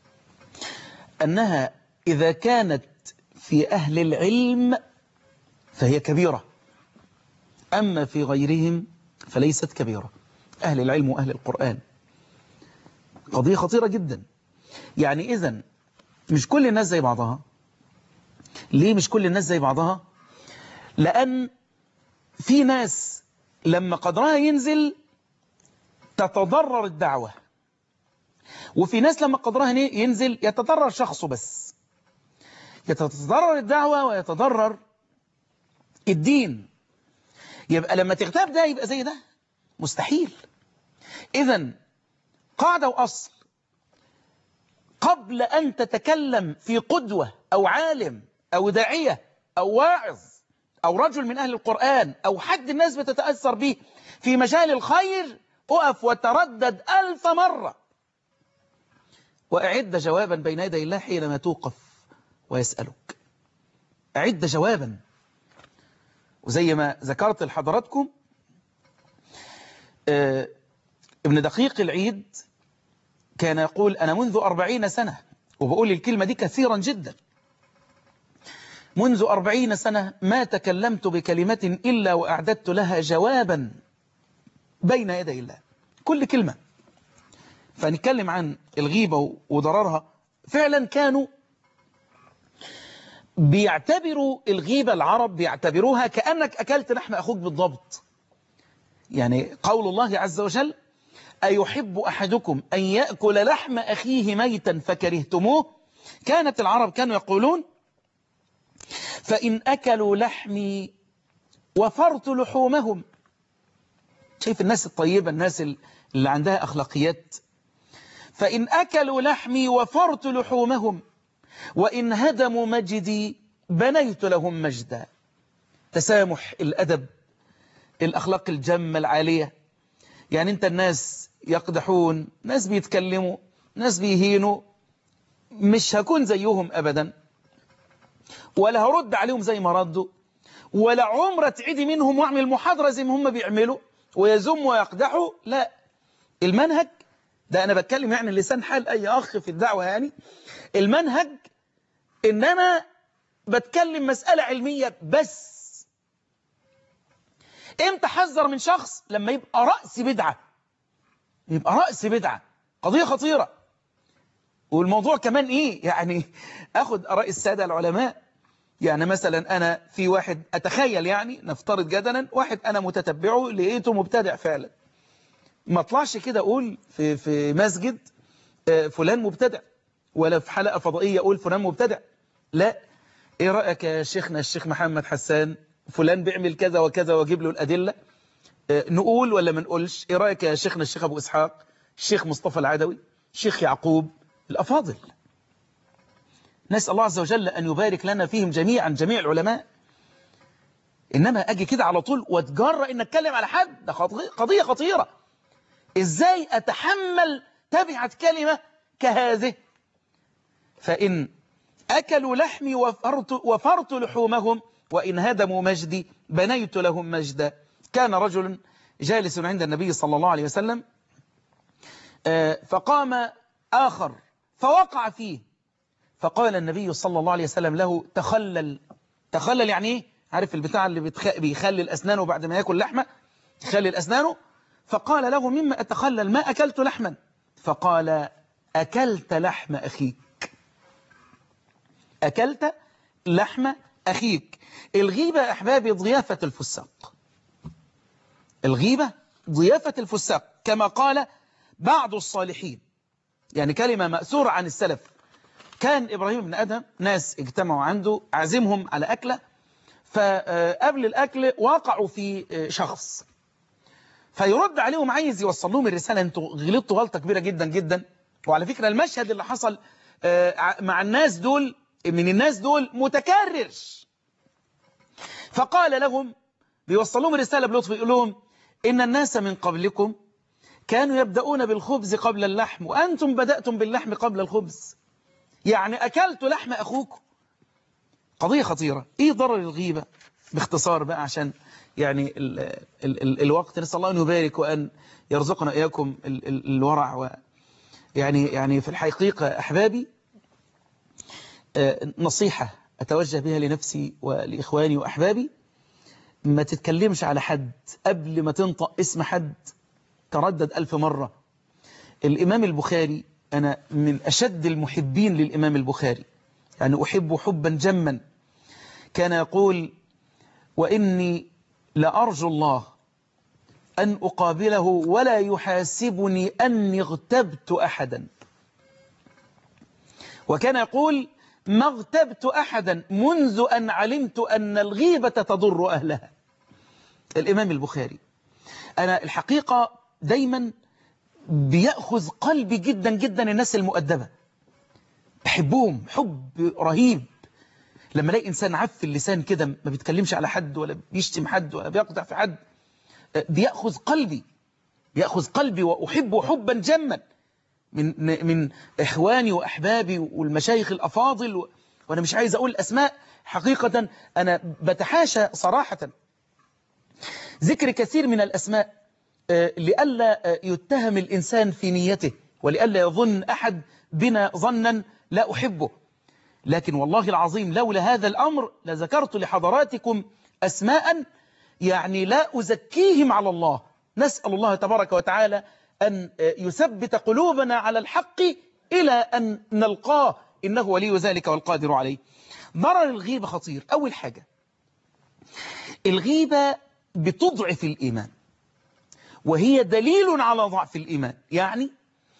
أنها إذا كانت في أهل العلم فهي كبيرة أما في غيرهم فليست كبيرة أهل العلم وأهل القرآن قضية خطيرة جدا يعني إذن مش كل الناس زي بعضها ليه مش كل الناس زي بعضها لأن في ناس لما قدرها ينزل تتضرر الدعوة وفي ناس لما قدرها ينزل يتضرر شخصه بس يتضرر الدعوة ويتضرر الدين يبقى لما تغتاب ده يبقى زي ده مستحيل إذا قاعدة وأصل قبل أن تتكلم في قدوة أو عالم أو داعية أو واعظ أو رجل من أهل القرآن أو حد الناس بتتأثر به في مجال الخير أقف وتردد ألف مرة وأعد جوابا بين يدي الله حينما توقف ويسألك أعد جوابا وزي ما ذكرت لحضراتكم آه ابن دقيق العيد كان يقول أنا منذ أربعين سنة وبقول الكلمة دي كثيرا جدا منذ أربعين سنة ما تكلمت بكلمة إلا وأعددت لها جوابا بين يدي الله كل كلمة فنتكلم عن الغيبة وضررها فعلا كانوا بيعتبروا الغيبة العرب بيعتبروها كأنك أكلت لحم أخوك بالضبط يعني قول الله عز وجل أيحب أحدكم أن يأكل لحم أخيه ميتا فكرهتموه كانت العرب كانوا يقولون فإن أكلوا لحمي وفرت لحومهم شايف الناس الطيبة الناس اللي عندها أخلاقيات فإن أكلوا لحمي وفرت لحومهم وإن هدموا مجدي بنيت لهم مجدا تسامح الأدب الأخلاق الجمة العالية يعني أنت الناس يقدحون ناس بيتكلموا ناس بيهينوا مش هكون زيهم أبدا ولا هرد عليهم زي ما ردوا ولا عمرة تعيدي منهم واعمل محاضرة زي ما هم بيعملوا ويزم ويقدحوا لا المنهج ده أنا بتكلم يعني لسان حال أي أخ في الدعوة يعني المنهج إن أنا بتكلم مسألة علمية بس امتى حذر من شخص لما يبقى رأس بدعة يبقى رأس بدعة قضية خطيرة والموضوع كمان ايه يعني اخد اراء السادة العلماء يعني مثلا انا في واحد اتخيل يعني نفترض جدلا واحد انا متتبعه لقيته مبتدع فعلا ما اطلعش كده اقول في في مسجد فلان مبتدع ولا في حلقة فضائية اقول فلان مبتدع لا ايه رأيك يا شيخنا الشيخ محمد حسان فلان بيعمل كذا وكذا واجيب له الأدلة نقول ولا ما نقولش ايه رأيك يا شيخنا الشيخ أبو إسحاق الشيخ مصطفى العدوي الشيخ يعقوب الأفاضل نسأل الله عز وجل أن يبارك لنا فيهم جميعا جميع العلماء إنما أجي كده على طول واتجرأ إن أتكلم على حد ده قضية خطيرة إزاي أتحمل تبعة كلمة كهذه فإن أكلوا لحمي وفرت, وفرت لحومهم وإن هدموا مجدي بنيت لهم مجدا كان رجل جالس عند النبي صلى الله عليه وسلم فقام آخر فوقع فيه فقال النبي صلى الله عليه وسلم له تخلل تخلل يعني ايه عارف البتاع اللي بتخ... بيخلل أسنانه بعد ما يأكل لحمة يخلل أسنانه فقال له مما أتخلل ما أكلت لحما فقال أكلت لحم أخيك أكلت لحم أخيك الغيبة أحبابي ضيافة الفساق الغيبة ضيافة الفساق كما قال بعض الصالحين يعني كلمة مأثورة عن السلف كان إبراهيم بن أدم ناس اجتمعوا عنده عزمهم على أكلة فقبل الأكل وقعوا في شخص فيرد عليهم عايز يوصل لهم الرسالة انتوا غلطتوا غلطة كبيرة جدا جدا وعلى فكرة المشهد اللي حصل مع الناس دول من الناس دول متكرر فقال لهم بيوصل لهم رسالة بلطف يقول لهم إن الناس من قبلكم كانوا يبدأون بالخبز قبل اللحم وأنتم بدأتم باللحم قبل الخبز يعني أكلت لحم أخوكم قضية خطيرة إيه ضرر الغيبة باختصار بقى عشان يعني ال ال ال الوقت نسأل الله أن يبارك وأن يرزقنا إياكم ال ال الورع و يعني يعني في الحقيقة أحبابي آه، نصيحة أتوجه بها لنفسي ولإخواني وأحبابي ما تتكلمش على حد قبل ما تنطق اسم حد تردد ألف مرة الإمام البخاري أنا من أشد المحبين للإمام البخاري يعني أحب حبا جما كان يقول وإني لأرجو الله أن أقابله ولا يحاسبني أني اغتبت أحدا وكان يقول ما اغتبت أحدا منذ أن علمت أن الغيبة تضر أهلها الإمام البخاري أنا الحقيقة دايما بيأخذ قلبي جدا جدا الناس المؤدبة بحبهم حب رهيب لما الاقي إنسان عف اللسان كده ما بيتكلمش على حد ولا بيشتم حد ولا بيقطع في حد بيأخذ قلبي بيأخذ قلبي وأحبه حبا جما من من إخواني وأحبابي والمشايخ الأفاضل و... وأنا مش عايز أقول أسماء حقيقة أنا بتحاشى صراحة ذكر كثير من الأسماء آه، لئلا آه، يتهم الإنسان في نيته ولئلا يظن أحد بنا ظنا لا أحبه لكن والله العظيم لولا هذا الأمر لذكرت لحضراتكم أسماء يعني لا أزكيهم على الله نسأل الله تبارك وتعالى أن يثبت قلوبنا على الحق إلى أن نلقاه إنه ولي ذلك والقادر عليه ضرر الغيبة خطير أول حاجة الغيبة بتضعف الإيمان وهي دليل على ضعف الإيمان يعني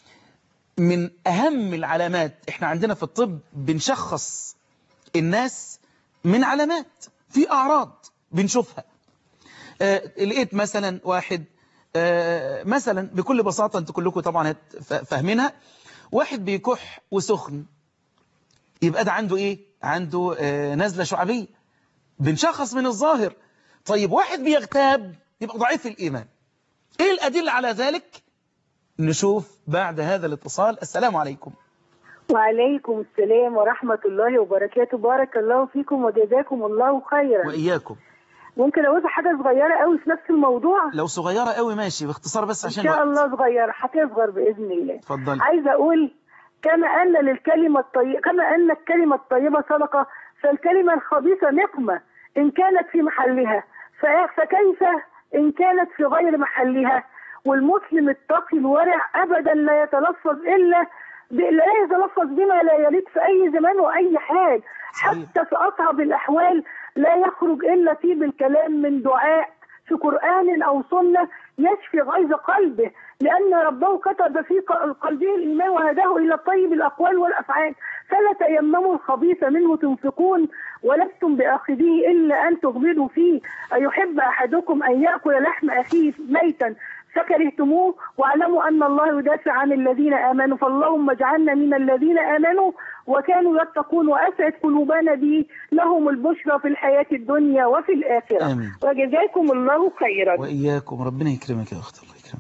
من أهم العلامات إحنا عندنا في الطب بنشخص الناس من علامات في أعراض بنشوفها آه لقيت مثلا واحد آه مثلا بكل بساطة أنتوا كلكم طبعا فاهمينها واحد بيكح وسخن يبقى ده عنده إيه عنده آه نزلة شعبية بنشخص من الظاهر طيب واحد بيغتاب يبقى ضعيف الإيمان إيه الأدلة على ذلك نشوف بعد هذا الاتصال السلام عليكم وعليكم السلام ورحمة الله وبركاته بارك الله فيكم وجزاكم الله خيرا وإياكم ممكن أقول حاجة صغيرة قوي في نفس الموضوع لو صغيرة قوي ماشي باختصار بس إن عشان شاء الوقت. الله صغيرة هتصغر بإذن الله اتفضلي عايزة أقول كما أن للكلمة الطيبة كما أن الكلمة الطيبة صدقة فالكلمة الخبيثة نقمة إن كانت في محلها ف- فكيف إن كانت في غير محلها والمسلم التقي الورع أبدا لا يتلفظ إلا ب- لا يتلفظ بما لا يليق في أي زمان وأي حال صحيح. حتى في أصعب الأحوال لا يخرج إلا فيه بالكلام من دعاء في قرآن أو سنة يشفي غيظ قلبه لأن ربه كتب في ق- قلبه الإيمان وهداه إلى طيب الأقوال والأفعال فلا تيمموا الخبيث منه تنفقون ولستم بآخذيه إلا أن تغمضوا فيه أيحب أحدكم أن يأكل لحم أخيه ميتا فكرهتموه واعلموا أن الله يدافع عن الذين آمنوا فاللهم اجعلنا من الذين آمنوا وكانوا يتقون وأسعد قلوبنا به لهم البشرى في الحياة الدنيا وفي الآخرة آمين. وجزاكم الله خيرا وإياكم ربنا يكرمك يا أخت الله يكرمك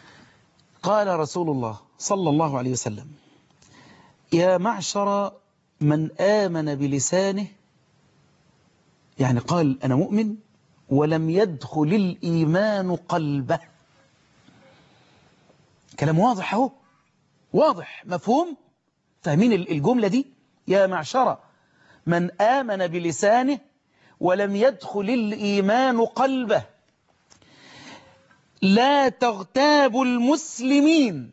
قال رسول الله صلى الله عليه وسلم يا معشر من آمن بلسانه يعني قال أنا مؤمن ولم يدخل الإيمان قلبه كلام واضح اهو واضح مفهوم فاهمين ال- الجملة دي يا معشر من آمن بلسانه ولم يدخل الإيمان قلبه لا تغتابوا المسلمين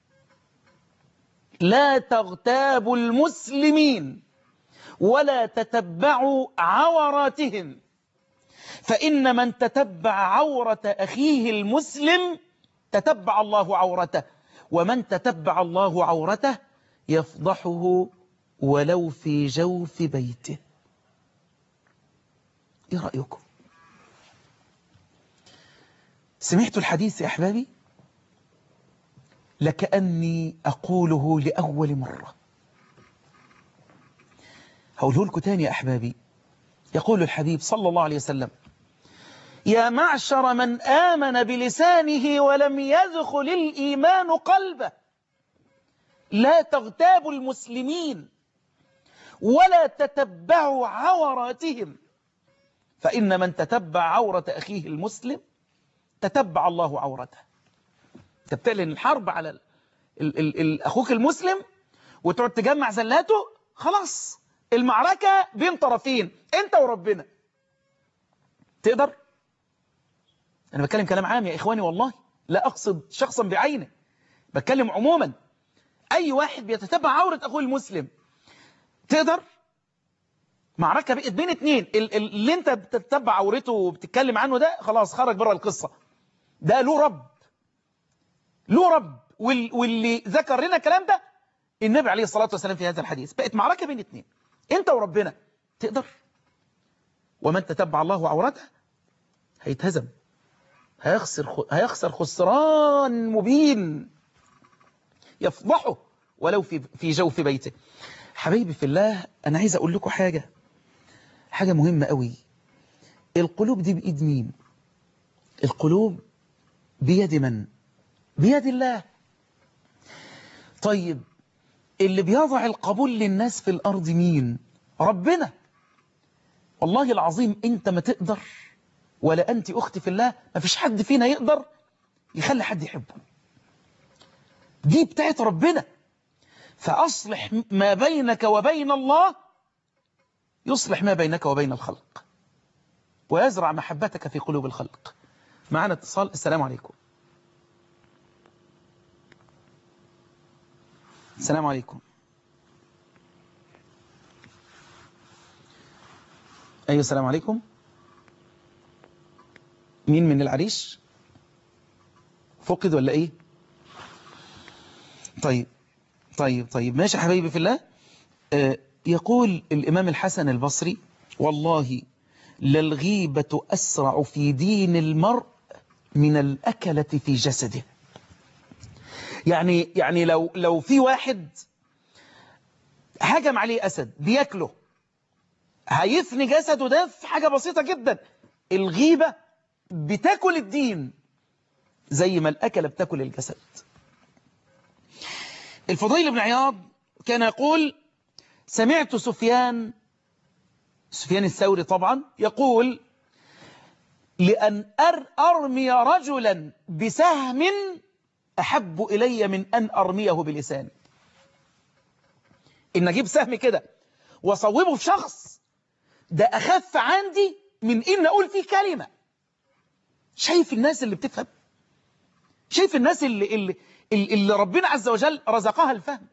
لا تغتابوا المسلمين ولا تتبعوا عوراتهم فإن من تتبع عورة أخيه المسلم تتبع الله عورته ومن تتبع الله عورته يفضحه ولو في جوف بيته ايه رأيكم سمعت الحديث يا أحبابي لكأني أقوله لأول مرة هقوله لكم تاني يا أحبابي يقول الحبيب صلى الله عليه وسلم يا معشر من آمن بلسانه ولم يدخل الإيمان قلبه لا تغتابوا المسلمين ولا تتبعوا عوراتهم فإن من تتبع عورة أخيه المسلم تتبع الله عورته انت بتعلن الحرب على ال ال ال ال أخوك المسلم وتقعد تجمع زلاته خلاص المعركة بين طرفين انت وربنا تقدر انا بتكلم كلام عام يا اخواني والله لا اقصد شخصا بعينه بتكلم عموما اي واحد بيتتبع عورة اخوه المسلم تقدر معركة بقت بين اتنين ال- ال- اللي انت بتتبع عورته وبتتكلم عنه ده خلاص خرج بره القصة ده له رب له رب وال- واللي ذكر لنا الكلام ده النبي عليه الصلاة والسلام في هذا الحديث بقت معركة بين اتنين انت وربنا تقدر ومن تتبع الله عورته هيتهزم هيخسر خ- هيخسر خسران مبين يفضحه ولو في في جوف بيته حبايبي في الله انا عايز اقول لكم حاجة حاجة مهمة قوي القلوب دي بإيد مين القلوب بيد من بيد الله طيب اللي بيضع القبول للناس في الأرض مين ربنا والله العظيم انت ما تقدر ولا أنت أختي في الله ما فيش حد فينا يقدر يخلي حد يحبه دي بتاعت ربنا فأصلح ما بينك وبين الله يصلح ما بينك وبين الخلق ويزرع محبتك في قلوب الخلق معنا اتصال السلام عليكم السلام عليكم أيوة السلام عليكم مين من العريش فقد ولا ايه طيب طيب طيب ماشي يا حبايبي في الله آه يقول الإمام الحسن البصري والله للغيبة أسرع في دين المرء من الأكلة في جسده يعني يعني لو لو في واحد هجم عليه أسد بياكله هيفني جسده ده في حاجة بسيطة جدا الغيبة بتاكل الدين زي ما الأكلة بتاكل الجسد الفضيل بن عياض كان يقول سمعت سفيان سفيان الثوري طبعا يقول لأن أر أرمي رجلا بسهم أحب إلي من أن أرميه بلساني إن أجيب سهم كده وصوبه في شخص ده أخف عندي من إن أقول فيه كلمة شايف الناس اللي بتفهم شايف الناس اللي, اللي, اللي ربنا عز وجل رزقها الفهم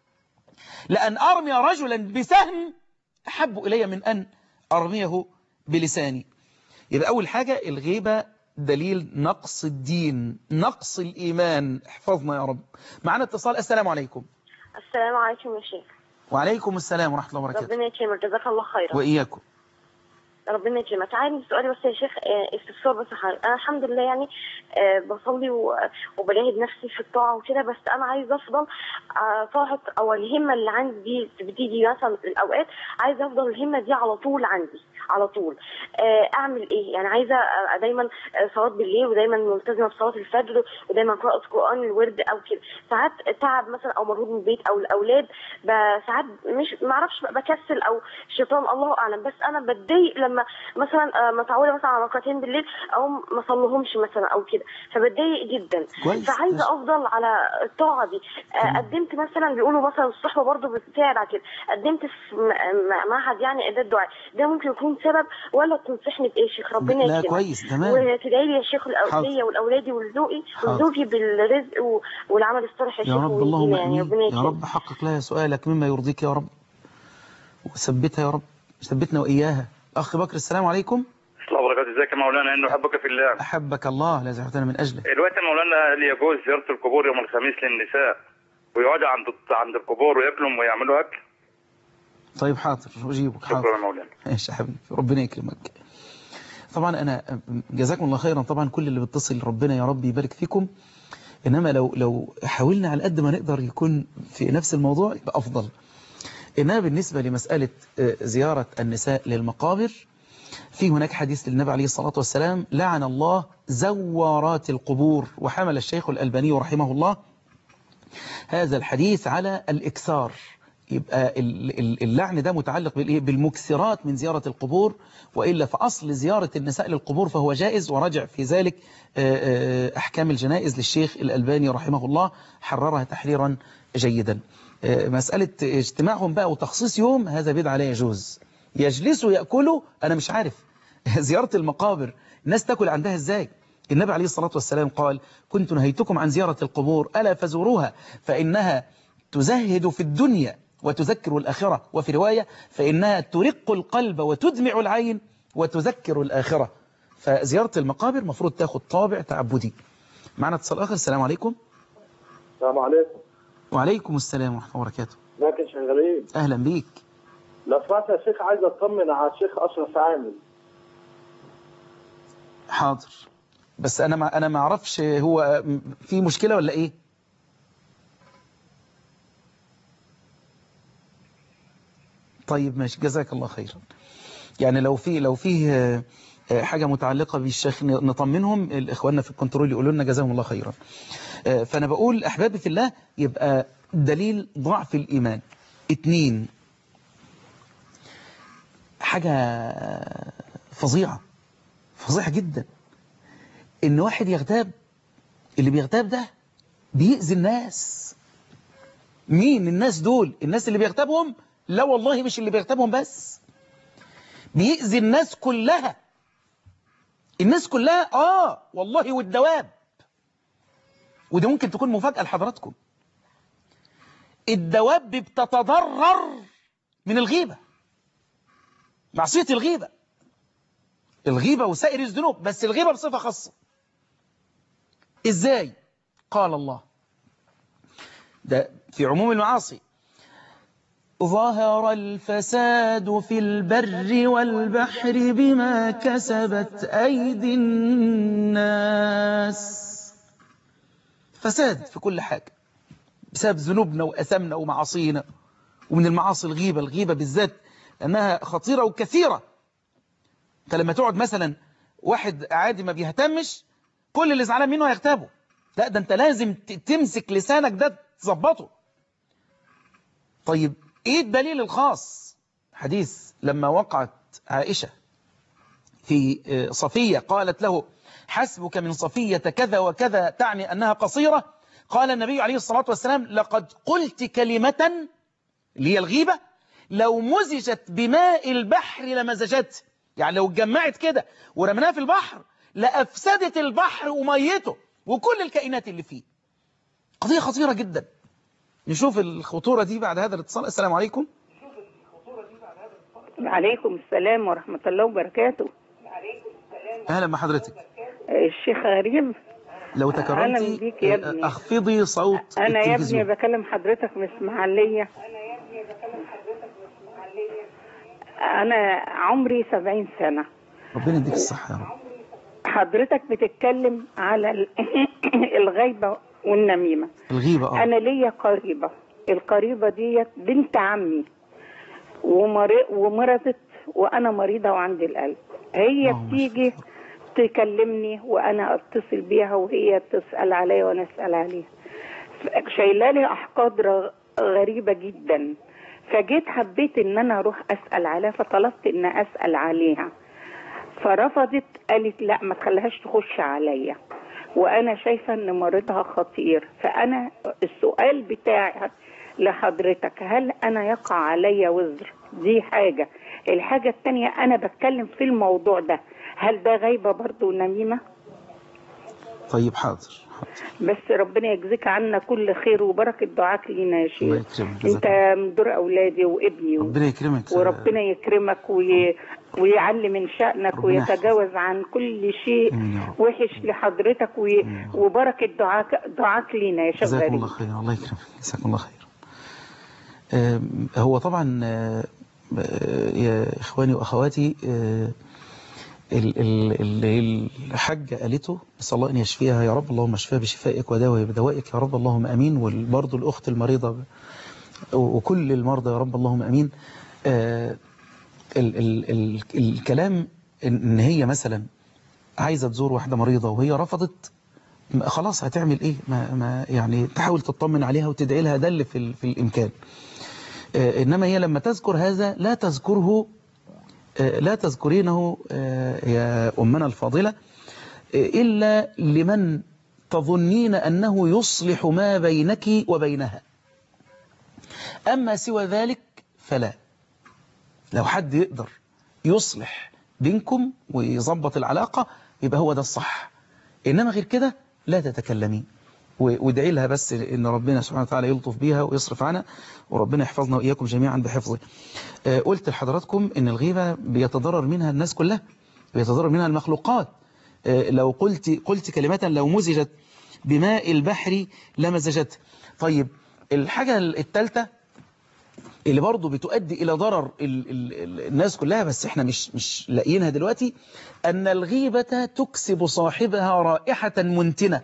لأن أرمي رجلا بسهم أحب إلي من أن أرميه بلساني يبقى أول حاجة الغيبة دليل نقص الدين نقص الإيمان احفظنا يا رب معنا اتصال السلام عليكم السلام عليكم يا شيخ وعليكم السلام ورحمة الله وبركاته ربنا يكرمك جزاك الله خيرا وإياكم ربنا يكرمك عادي سؤالي بس يا شيخ آه، استفسار بس حضرتك. انا الحمد لله يعني آه، بصلي و- وبجاهد نفسي في الطاعه وكده بس انا عايزه افضل آه، طاعه او الهمه اللي عندي دي بتيجي مثلا في الاوقات عايزه افضل الهمه دي على طول عندي على طول آه، اعمل ايه يعني عايزه أبقى دايما آه، صلاه بالليل ودايما ملتزمه بصلاه الفجر ودايما قراءه قران الورد او كده ساعات تعب مثلا او مجهود من البيت او الاولاد ب- ساعات مش ما اعرفش بقى بكسل او الشيطان الله اعلم بس انا بتضايق لما مثلا آه، متعوده مثلا على ركعتين بالليل او ما اصليهمش مثلا او كده فبتضايق جدا كويس. فعايزه افضل على الطاعه دي آه، قدمت مثلا بيقولوا مثلا الصحبه برضو بتساعد على كده قدمت في م- م- معهد يعني اعداد دعاء ده ممكن يكون سبب ولا تنصحني بايه يا شيخ ربنا لا يكرمك كويس تمام وتدعي لي يا شيخ حاضر. الاوليه والاولادي وزوجي حاضر. وزوجي بالرزق و- والعمل الصالح يا يا شيخ رب اللهم ويهدينا يعني ربنا امين يا يكرمك رب حقق لها سؤالك مما يرضيك يا رب وثبتها يا رب ثبتنا واياها اخ بكر السلام عليكم الله وبركاته ازيك يا مولانا انه احبك في الله احبك الله الذي احببتنا من اجله دلوقتي يا مولانا هل يجوز زياره القبور يوم الخميس للنساء ويقعدوا عند عند القبور وياكلوا ويعملوا اكل طيب حاضر اجيبك حاضر شكرا يا مولانا ماشي يا حبيبي ربنا يكرمك طبعا انا جزاكم الله خيرا طبعا كل اللي بيتصل ربنا يا رب يبارك فيكم انما لو لو حاولنا على قد ما نقدر يكون في نفس الموضوع يبقى افضل انما بالنسبه لمساله آه، زياره النساء للمقابر في هناك حديث للنبي عليه الصلاة والسلام لعن الله زوارات القبور وحمل الشيخ الألباني رحمه الله هذا الحديث على الإكثار يبقى ال- ال- اللعن ده متعلق بالإيه؟ بالمكثرات من زيارة القبور وإلا فأصل زيارة النساء للقبور فهو جائز ورجع في ذلك آه، آه، أحكام الجنائز للشيخ الألباني رحمه الله حررها تحريرا جيدا آه، مسألة اجتماعهم بقى وتخصيص يوم هذا بدعة لا يجوز يجلسوا يأكلوا أنا مش عارف زيارة المقابر الناس تأكل عندها إزاي النبي عليه الصلاة والسلام قال كنت نهيتكم عن زيارة القبور ألا فزوروها فإنها تزهد في الدنيا وتذكر الآخرة وفي رواية فإنها ترق القلب وتدمع العين وتذكر الآخرة فزيارة المقابر مفروض تاخد طابع تعبدي معنا اتصال آخر السلام عليكم السلام عليكم وعليكم السلام ورحمة الله وبركاته لكن شغالين أهلا بيك لو سمحت يا شيخ عايز اطمن على الشيخ اشرف عامل حاضر بس أنا ما أنا ما أعرفش هو في مشكلة ولا إيه طيب ماشي جزاك الله خيرا يعني لو في لو فيه آه، آه، حاجة متعلقة بالشيخ ن- نطمنهم الإخواننا في الكنترول يقولوا لنا جزاهم الله خيرا آه، فأنا بقول أحبابي في الله يبقى دليل ضعف الإيمان اتنين حاجة فظيعة فظيعة جدا إن واحد يغتاب اللي بيغتاب ده بيأذي الناس مين الناس دول الناس اللي بيغتابهم لا والله مش اللي بيغتابهم بس بيأذي الناس كلها الناس كلها آه والله والدواب ودي ممكن تكون مفاجأة لحضراتكم الدواب بتتضرر من الغيبة معصية الغيبة الغيبة وسائر الذنوب بس الغيبة بصفة خاصة ازاي قال الله ده في عموم المعاصي ظهر الفساد في البر والبحر بما كسبت أيدي الناس فساد في كل حاجة بسبب ذنوبنا وأثمنا ومعاصينا ومن المعاصي الغيبة الغيبة بالذات لأنها خطيرة وكثيرة انت لما تقعد مثلا واحد عادي ما بيهتمش كل اللي زعلان منه هيغتابه لا ده انت لازم ت- تمسك لسانك ده تظبطه طيب ايه الدليل الخاص حديث لما وقعت عائشة في آه، صفية قالت له حسبك من صفية كذا وكذا تعني أنها قصيرة قال النبي عليه الصلاة والسلام لقد قلت كلمة اللي هي الغيبة لو مزجت بماء البحر لمزجته يعني لو اتجمعت كده ورمناها في البحر لأفسدت البحر وميته وكل الكائنات اللي فيه قضية خطيرة جدا نشوف الخطورة دي بعد هذا الاتصال السلام عليكم عليكم السلام ورحمة الله وبركاته أهلا بحضرتك الشيخ غريب لو أهلا تكرمتي بيك يا ابني. أخفضي صوت أنا يا ابني التلفزيون بكلم حضرتك من إسماعيلية أنا عمري سبعين سنة ربنا يديك الصحة يا رب حضرتك بتتكلم على ال- الغيبة والنميمة الغيبة اه أنا ليا قريبة القريبة ديت بنت عمي ومر- ومرضت وأنا مريضة وعندي القلب هي اللهم بتيجي تكلمني وأنا أتصل بيها وهي تسأل عليا وأنا أسأل عليها شايله لي أحقاد ر- غريبة جدا فجيت حبيت إن أنا أروح أسأل عليها فطلبت إن أسأل عليها فرفضت قالت لا ما تخليهاش تخش عليا وانا شايفه ان مريضها خطير فانا السؤال بتاعي لحضرتك هل انا يقع عليا وزر دي حاجه الحاجه التانية انا بتكلم في الموضوع ده هل ده غيبه برضو نميمه طيب حاضر بس ربنا يجزيك عنا كل خير وبركه دعاك لينا يا الله شيخ يكرمك انت جزاك من دور اولادي وابني ربنا يكرمك وربنا يكرمك وي... ويعلي من شأنك ربنا يحفظك. ويتجاوز عن كل شيء آمين يا رب. وحش لحضرتك وي... وبركة دعاك دعاك لينا يا شيخ جزاكم غريب الله خير الله يكرمك جزاكم الله خير آم، هو طبعا آه، آه، يا إخواني وأخواتي آه، ال- ال- اللي الحاجة قالته نسأل الله أن يشفيها يا رب اللهم اشفيها بشفائك وداوي بدوائك يا رب اللهم أمين وبرضه الأخت المريضة ب- وكل المرضى يا رب اللهم أمين آه، ال ال ال الكلام إن إن هي مثلا عايزة تزور واحدة مريضة وهي رفضت ما- خلاص هتعمل ايه ما ما يعني تحاول تطمن عليها وتدعي لها ده اللي في, ال- في الامكان آه، انما هي لما تذكر هذا لا تذكره آه، لا تذكرينه آه، يا امنا الفاضله آه، الا لمن تظنين انه يصلح ما بينك وبينها اما سوى ذلك فلا لو حد يقدر يصلح بينكم ويظبط العلاقه يبقى هو ده الصح إنما غير كده لا تتكلمي و- وادعي لها بس إن ربنا سبحانه وتعالى يلطف بيها ويصرف عنها وربنا يحفظنا وإياكم جميعا بحفظه آه، قلت لحضراتكم إن الغيبة بيتضرر منها الناس كلها بيتضرر منها المخلوقات آه، لو قلت قلت كلمة لو مزجت بماء البحر لمزجت طيب الحاجة الثالثة اللي برضه بتؤدي إلى ضرر ال ال ال الناس كلها بس احنا مش مش لاقيينها دلوقتي أن الغيبة تكسب صاحبها رائحة منتنة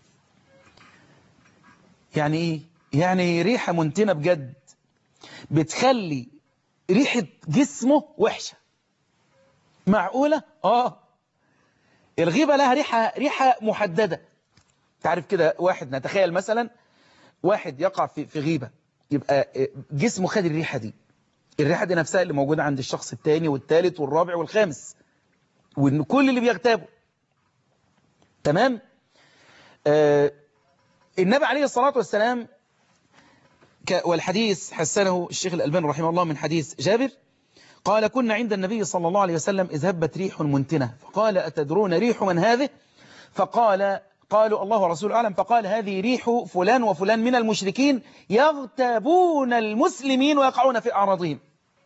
يعني إيه؟ يعني ريحة منتنة بجد بتخلي ريحة جسمه وحشة معقولة؟ آه الغيبة لها ريحة ريحة محددة تعرف كده واحد نتخيل مثلا واحد يقع في في غيبة يبقى جسمه خد الريحة دي الريحة دي نفسها اللي موجودة عند الشخص الثاني والثالث والرابع والخامس وإن كل اللي بيغتابه تمام آه النبي عليه الصلاة والسلام ك- والحديث حسنه الشيخ الألباني رحمه الله من حديث جابر قال كنا عند النبي صلى الله عليه وسلم إذ هبت ريح منتنة فقال أتدرون ريح من هذه فقال قالوا الله ورسوله أعلم فقال هذه ريح فلان وفلان من المشركين يغتابون المسلمين ويقعون في أعراضهم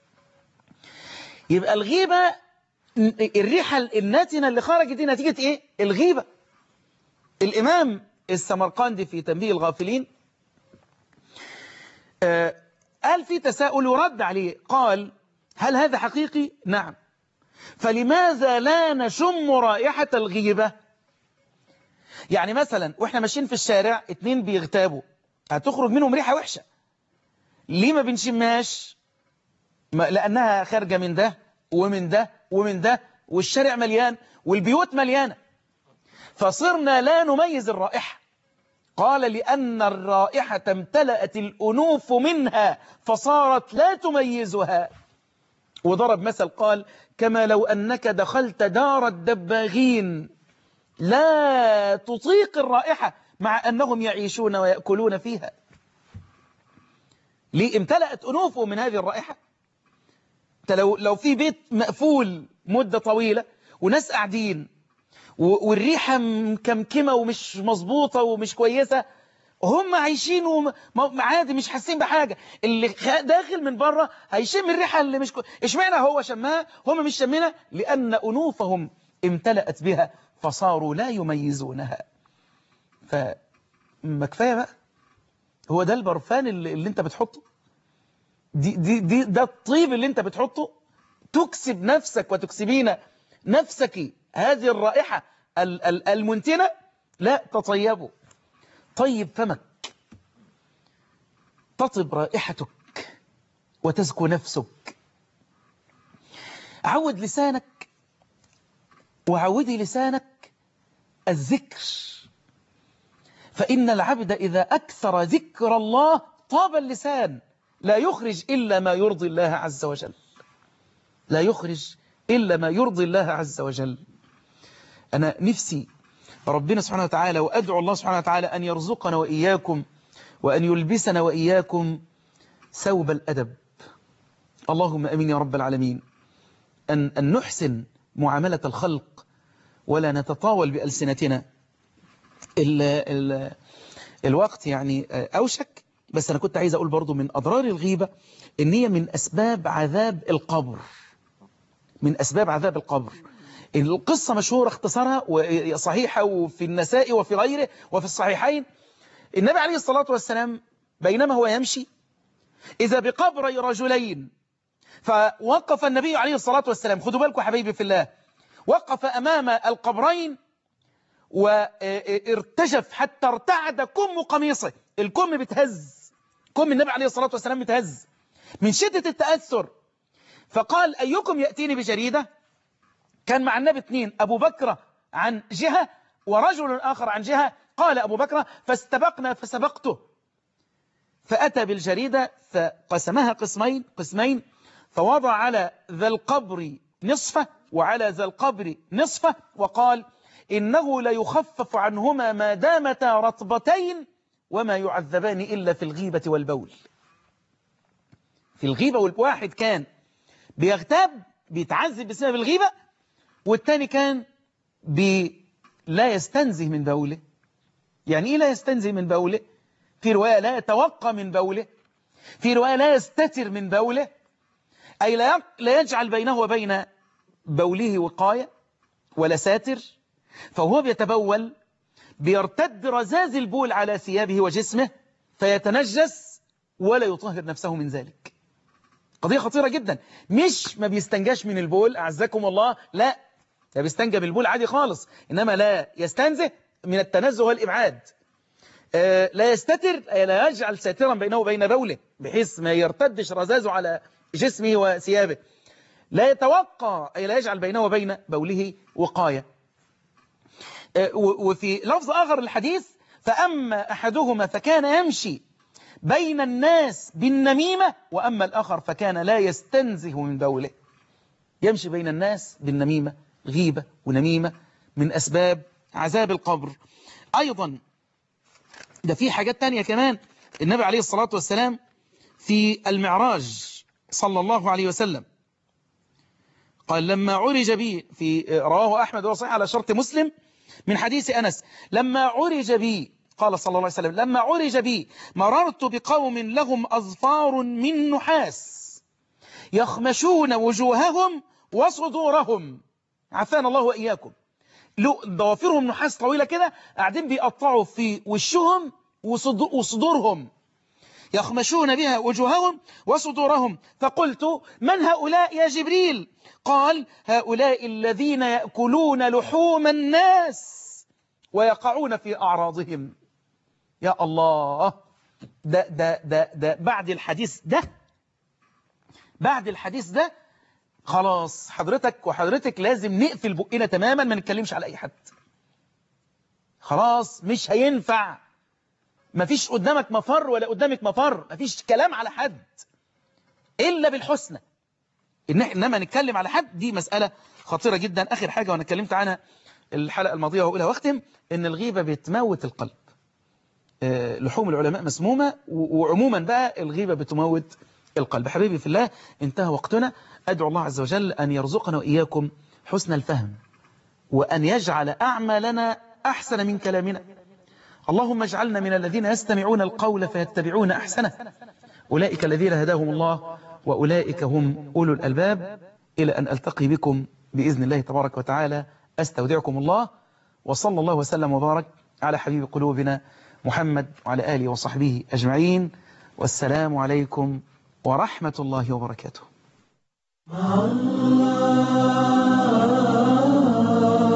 يبقى الغيبة الريحة الناتنة اللي خرجت دي نتيجة إيه؟ الغيبة الإمام السمرقندي في تنبيه الغافلين آه، قال في تساؤل ورد عليه قال هل هذا حقيقي؟ نعم فلماذا لا نشم رائحة الغيبة؟ يعني مثلا واحنا ماشيين في الشارع اتنين بيغتابوا هتخرج منهم ريحة وحشة ليه ما بنشمهاش ما لأنها خارجة من ده ومن ده ومن ده والشارع مليان والبيوت مليانة فصرنا لا نميز الرائحة قال لأن الرائحة امتلأت الأنوف منها فصارت لا تميزها وضرب مثل قال كما لو أنك دخلت دار الدباغين لا تطيق الرائحة مع أنهم يعيشون ويأكلون فيها ليه امتلأت أنوفه من هذه الرائحة انت لو, لو في بيت مقفول مدة طويلة وناس قاعدين و- والريحة مكمكمة ومش مظبوطة ومش كويسة هم عايشين وم- م- عادي مش حاسين بحاجة اللي خ- داخل من بره هيشم الريحة اللي مش كو... اشمعنى هو شمها هم مش شمنا لأن أنوفهم امتلأت بها فصاروا لا يميزونها فما كفاية بقى هو ده البرفان اللي, اللي انت بتحطه دي دي دي ده الطيب اللي انت بتحطه تكسب نفسك وتكسبين نفسك هذه الرائحة ال- ال- المنتنة لا تطيبه طيب فمك تطب رائحتك وتزكو نفسك عود لسانك وعودي لسانك الذكر فإن العبد إذا أكثر ذكر الله طاب اللسان لا يخرج إلا ما يرضي الله عز وجل لا يخرج إلا ما يرضي الله عز وجل أنا نفسي ربنا سبحانه وتعالى وأدعو الله سبحانه وتعالى أن يرزقنا وإياكم وأن يلبسنا وإياكم ثوب الأدب اللهم أمين يا رب العالمين أن, أن نحسن معاملة الخلق ولا نتطاول بألسنتنا ال ال الوقت يعني أوشك بس أنا كنت عايز أقول برضو من أضرار الغيبة إن هي من أسباب عذاب القبر من أسباب عذاب القبر القصة مشهورة اختصارها وصحيحة وفي النساء وفي غيره وفي الصحيحين النبي عليه الصلاة والسلام بينما هو يمشي إذا بقبري رجلين فوقف النبي عليه الصلاة والسلام خدوا بالكم حبيبي في الله وقف أمام القبرين وارتجف حتى ارتعد كم قميصه الكم بتهز كم النبي عليه الصلاة والسلام بتهز من شدة التأثر فقال أيكم يأتيني بجريدة كان مع النبي اثنين أبو بكر عن جهة ورجل آخر عن جهة قال أبو بكر فاستبقنا فسبقته فأتى بالجريدة فقسمها قسمين قسمين فوضع على ذا القبر نصفه وعلى ذا القبر نصفه وقال إنه ليخفف عنهما ما دامتا رطبتين وما يعذبان إلا في الغيبة والبول في الغيبة والواحد كان بيغتاب بيتعذب بسبب الغيبة والتاني كان بي لا يستنزه من بوله يعني إيه لا يستنزه من بوله في رواية لا يتوقى من بوله في رواية لا يستتر من بوله أي لا يق- لا يجعل بينه وبين بوله وقاية ولا ساتر فهو بيتبول بيرتد رزاز البول على ثيابه وجسمه فيتنجس ولا يطهر نفسه من ذلك قضية خطيرة جدا مش ما بيستنجاش من البول أعزكم الله لا ده بيستنجى بالبول عادي خالص إنما لا يستنزه من التنزه والإبعاد آه، لا يستتر أي لا يجعل ساترا بينه وبين بوله بحيث ما يرتدش رزازه على جسمه وثيابه لا يتوقع أي لا يجعل بينه وبين بوله وقاية آه، و- وفي لفظ آخر الحديث فأما أحدهما فكان يمشي بين الناس بالنميمة وأما الآخر فكان لا يستنزه من بوله يمشي بين الناس بالنميمة غيبة ونميمة من أسباب عذاب القبر أيضا ده في حاجات تانية كمان النبي عليه الصلاة والسلام في المعراج صلى الله عليه وسلم قال لما عرج بي في رواه أحمد وصحيح على شرط مسلم من حديث أنس لما عرج بي قال صلى الله عليه وسلم لما عرج بي مررت بقوم لهم أظفار من نحاس يخمشون وجوههم وصدورهم عافانا الله وإياكم له ضوافرهم نحاس طويلة كده قاعدين بيقطعوا في وشهم وصدو- وصدورهم يخمشون بها وجوههم وصدورهم فقلت من هؤلاء يا جبريل قال هؤلاء الذين يأكلون لحوم الناس ويقعون في أعراضهم يا الله ده, ده, ده, ده بعد الحديث ده بعد الحديث ده خلاص حضرتك وحضرتك لازم نقفل بقنا تماما ما نتكلمش على أي حد خلاص مش هينفع مفيش قدامك مفر ولا قدامك مفر مفيش كلام على حد إلا بالحسنى إن إحنا- إنما نتكلم على حد دي مسألة خطيرة جدا آخر حاجة وأنا اتكلمت عنها الحلقة الماضية وأقولها واختم إن الغيبة بتموت القلب آه، لحوم العلماء مسمومة و- وعموما بقى الغيبة بتموت القلب حبيبي في الله انتهى وقتنا أدعو الله عز وجل أن يرزقنا وإياكم حسن الفهم وأن يجعل أعمالنا أحسن من كلامنا اللهم اجعلنا من الذين يستمعون القول فيتبعون أحسنه أولئك الذين هداهم الله وأولئك هم أولو الألباب إلى أن ألتقي بكم بإذن الله تبارك وتعالى أستودعكم الله وصلى الله وسلم وبارك على حبيب قلوبنا محمد وعلى آله وصحبه أجمعين والسلام عليكم ورحمة الله وبركاته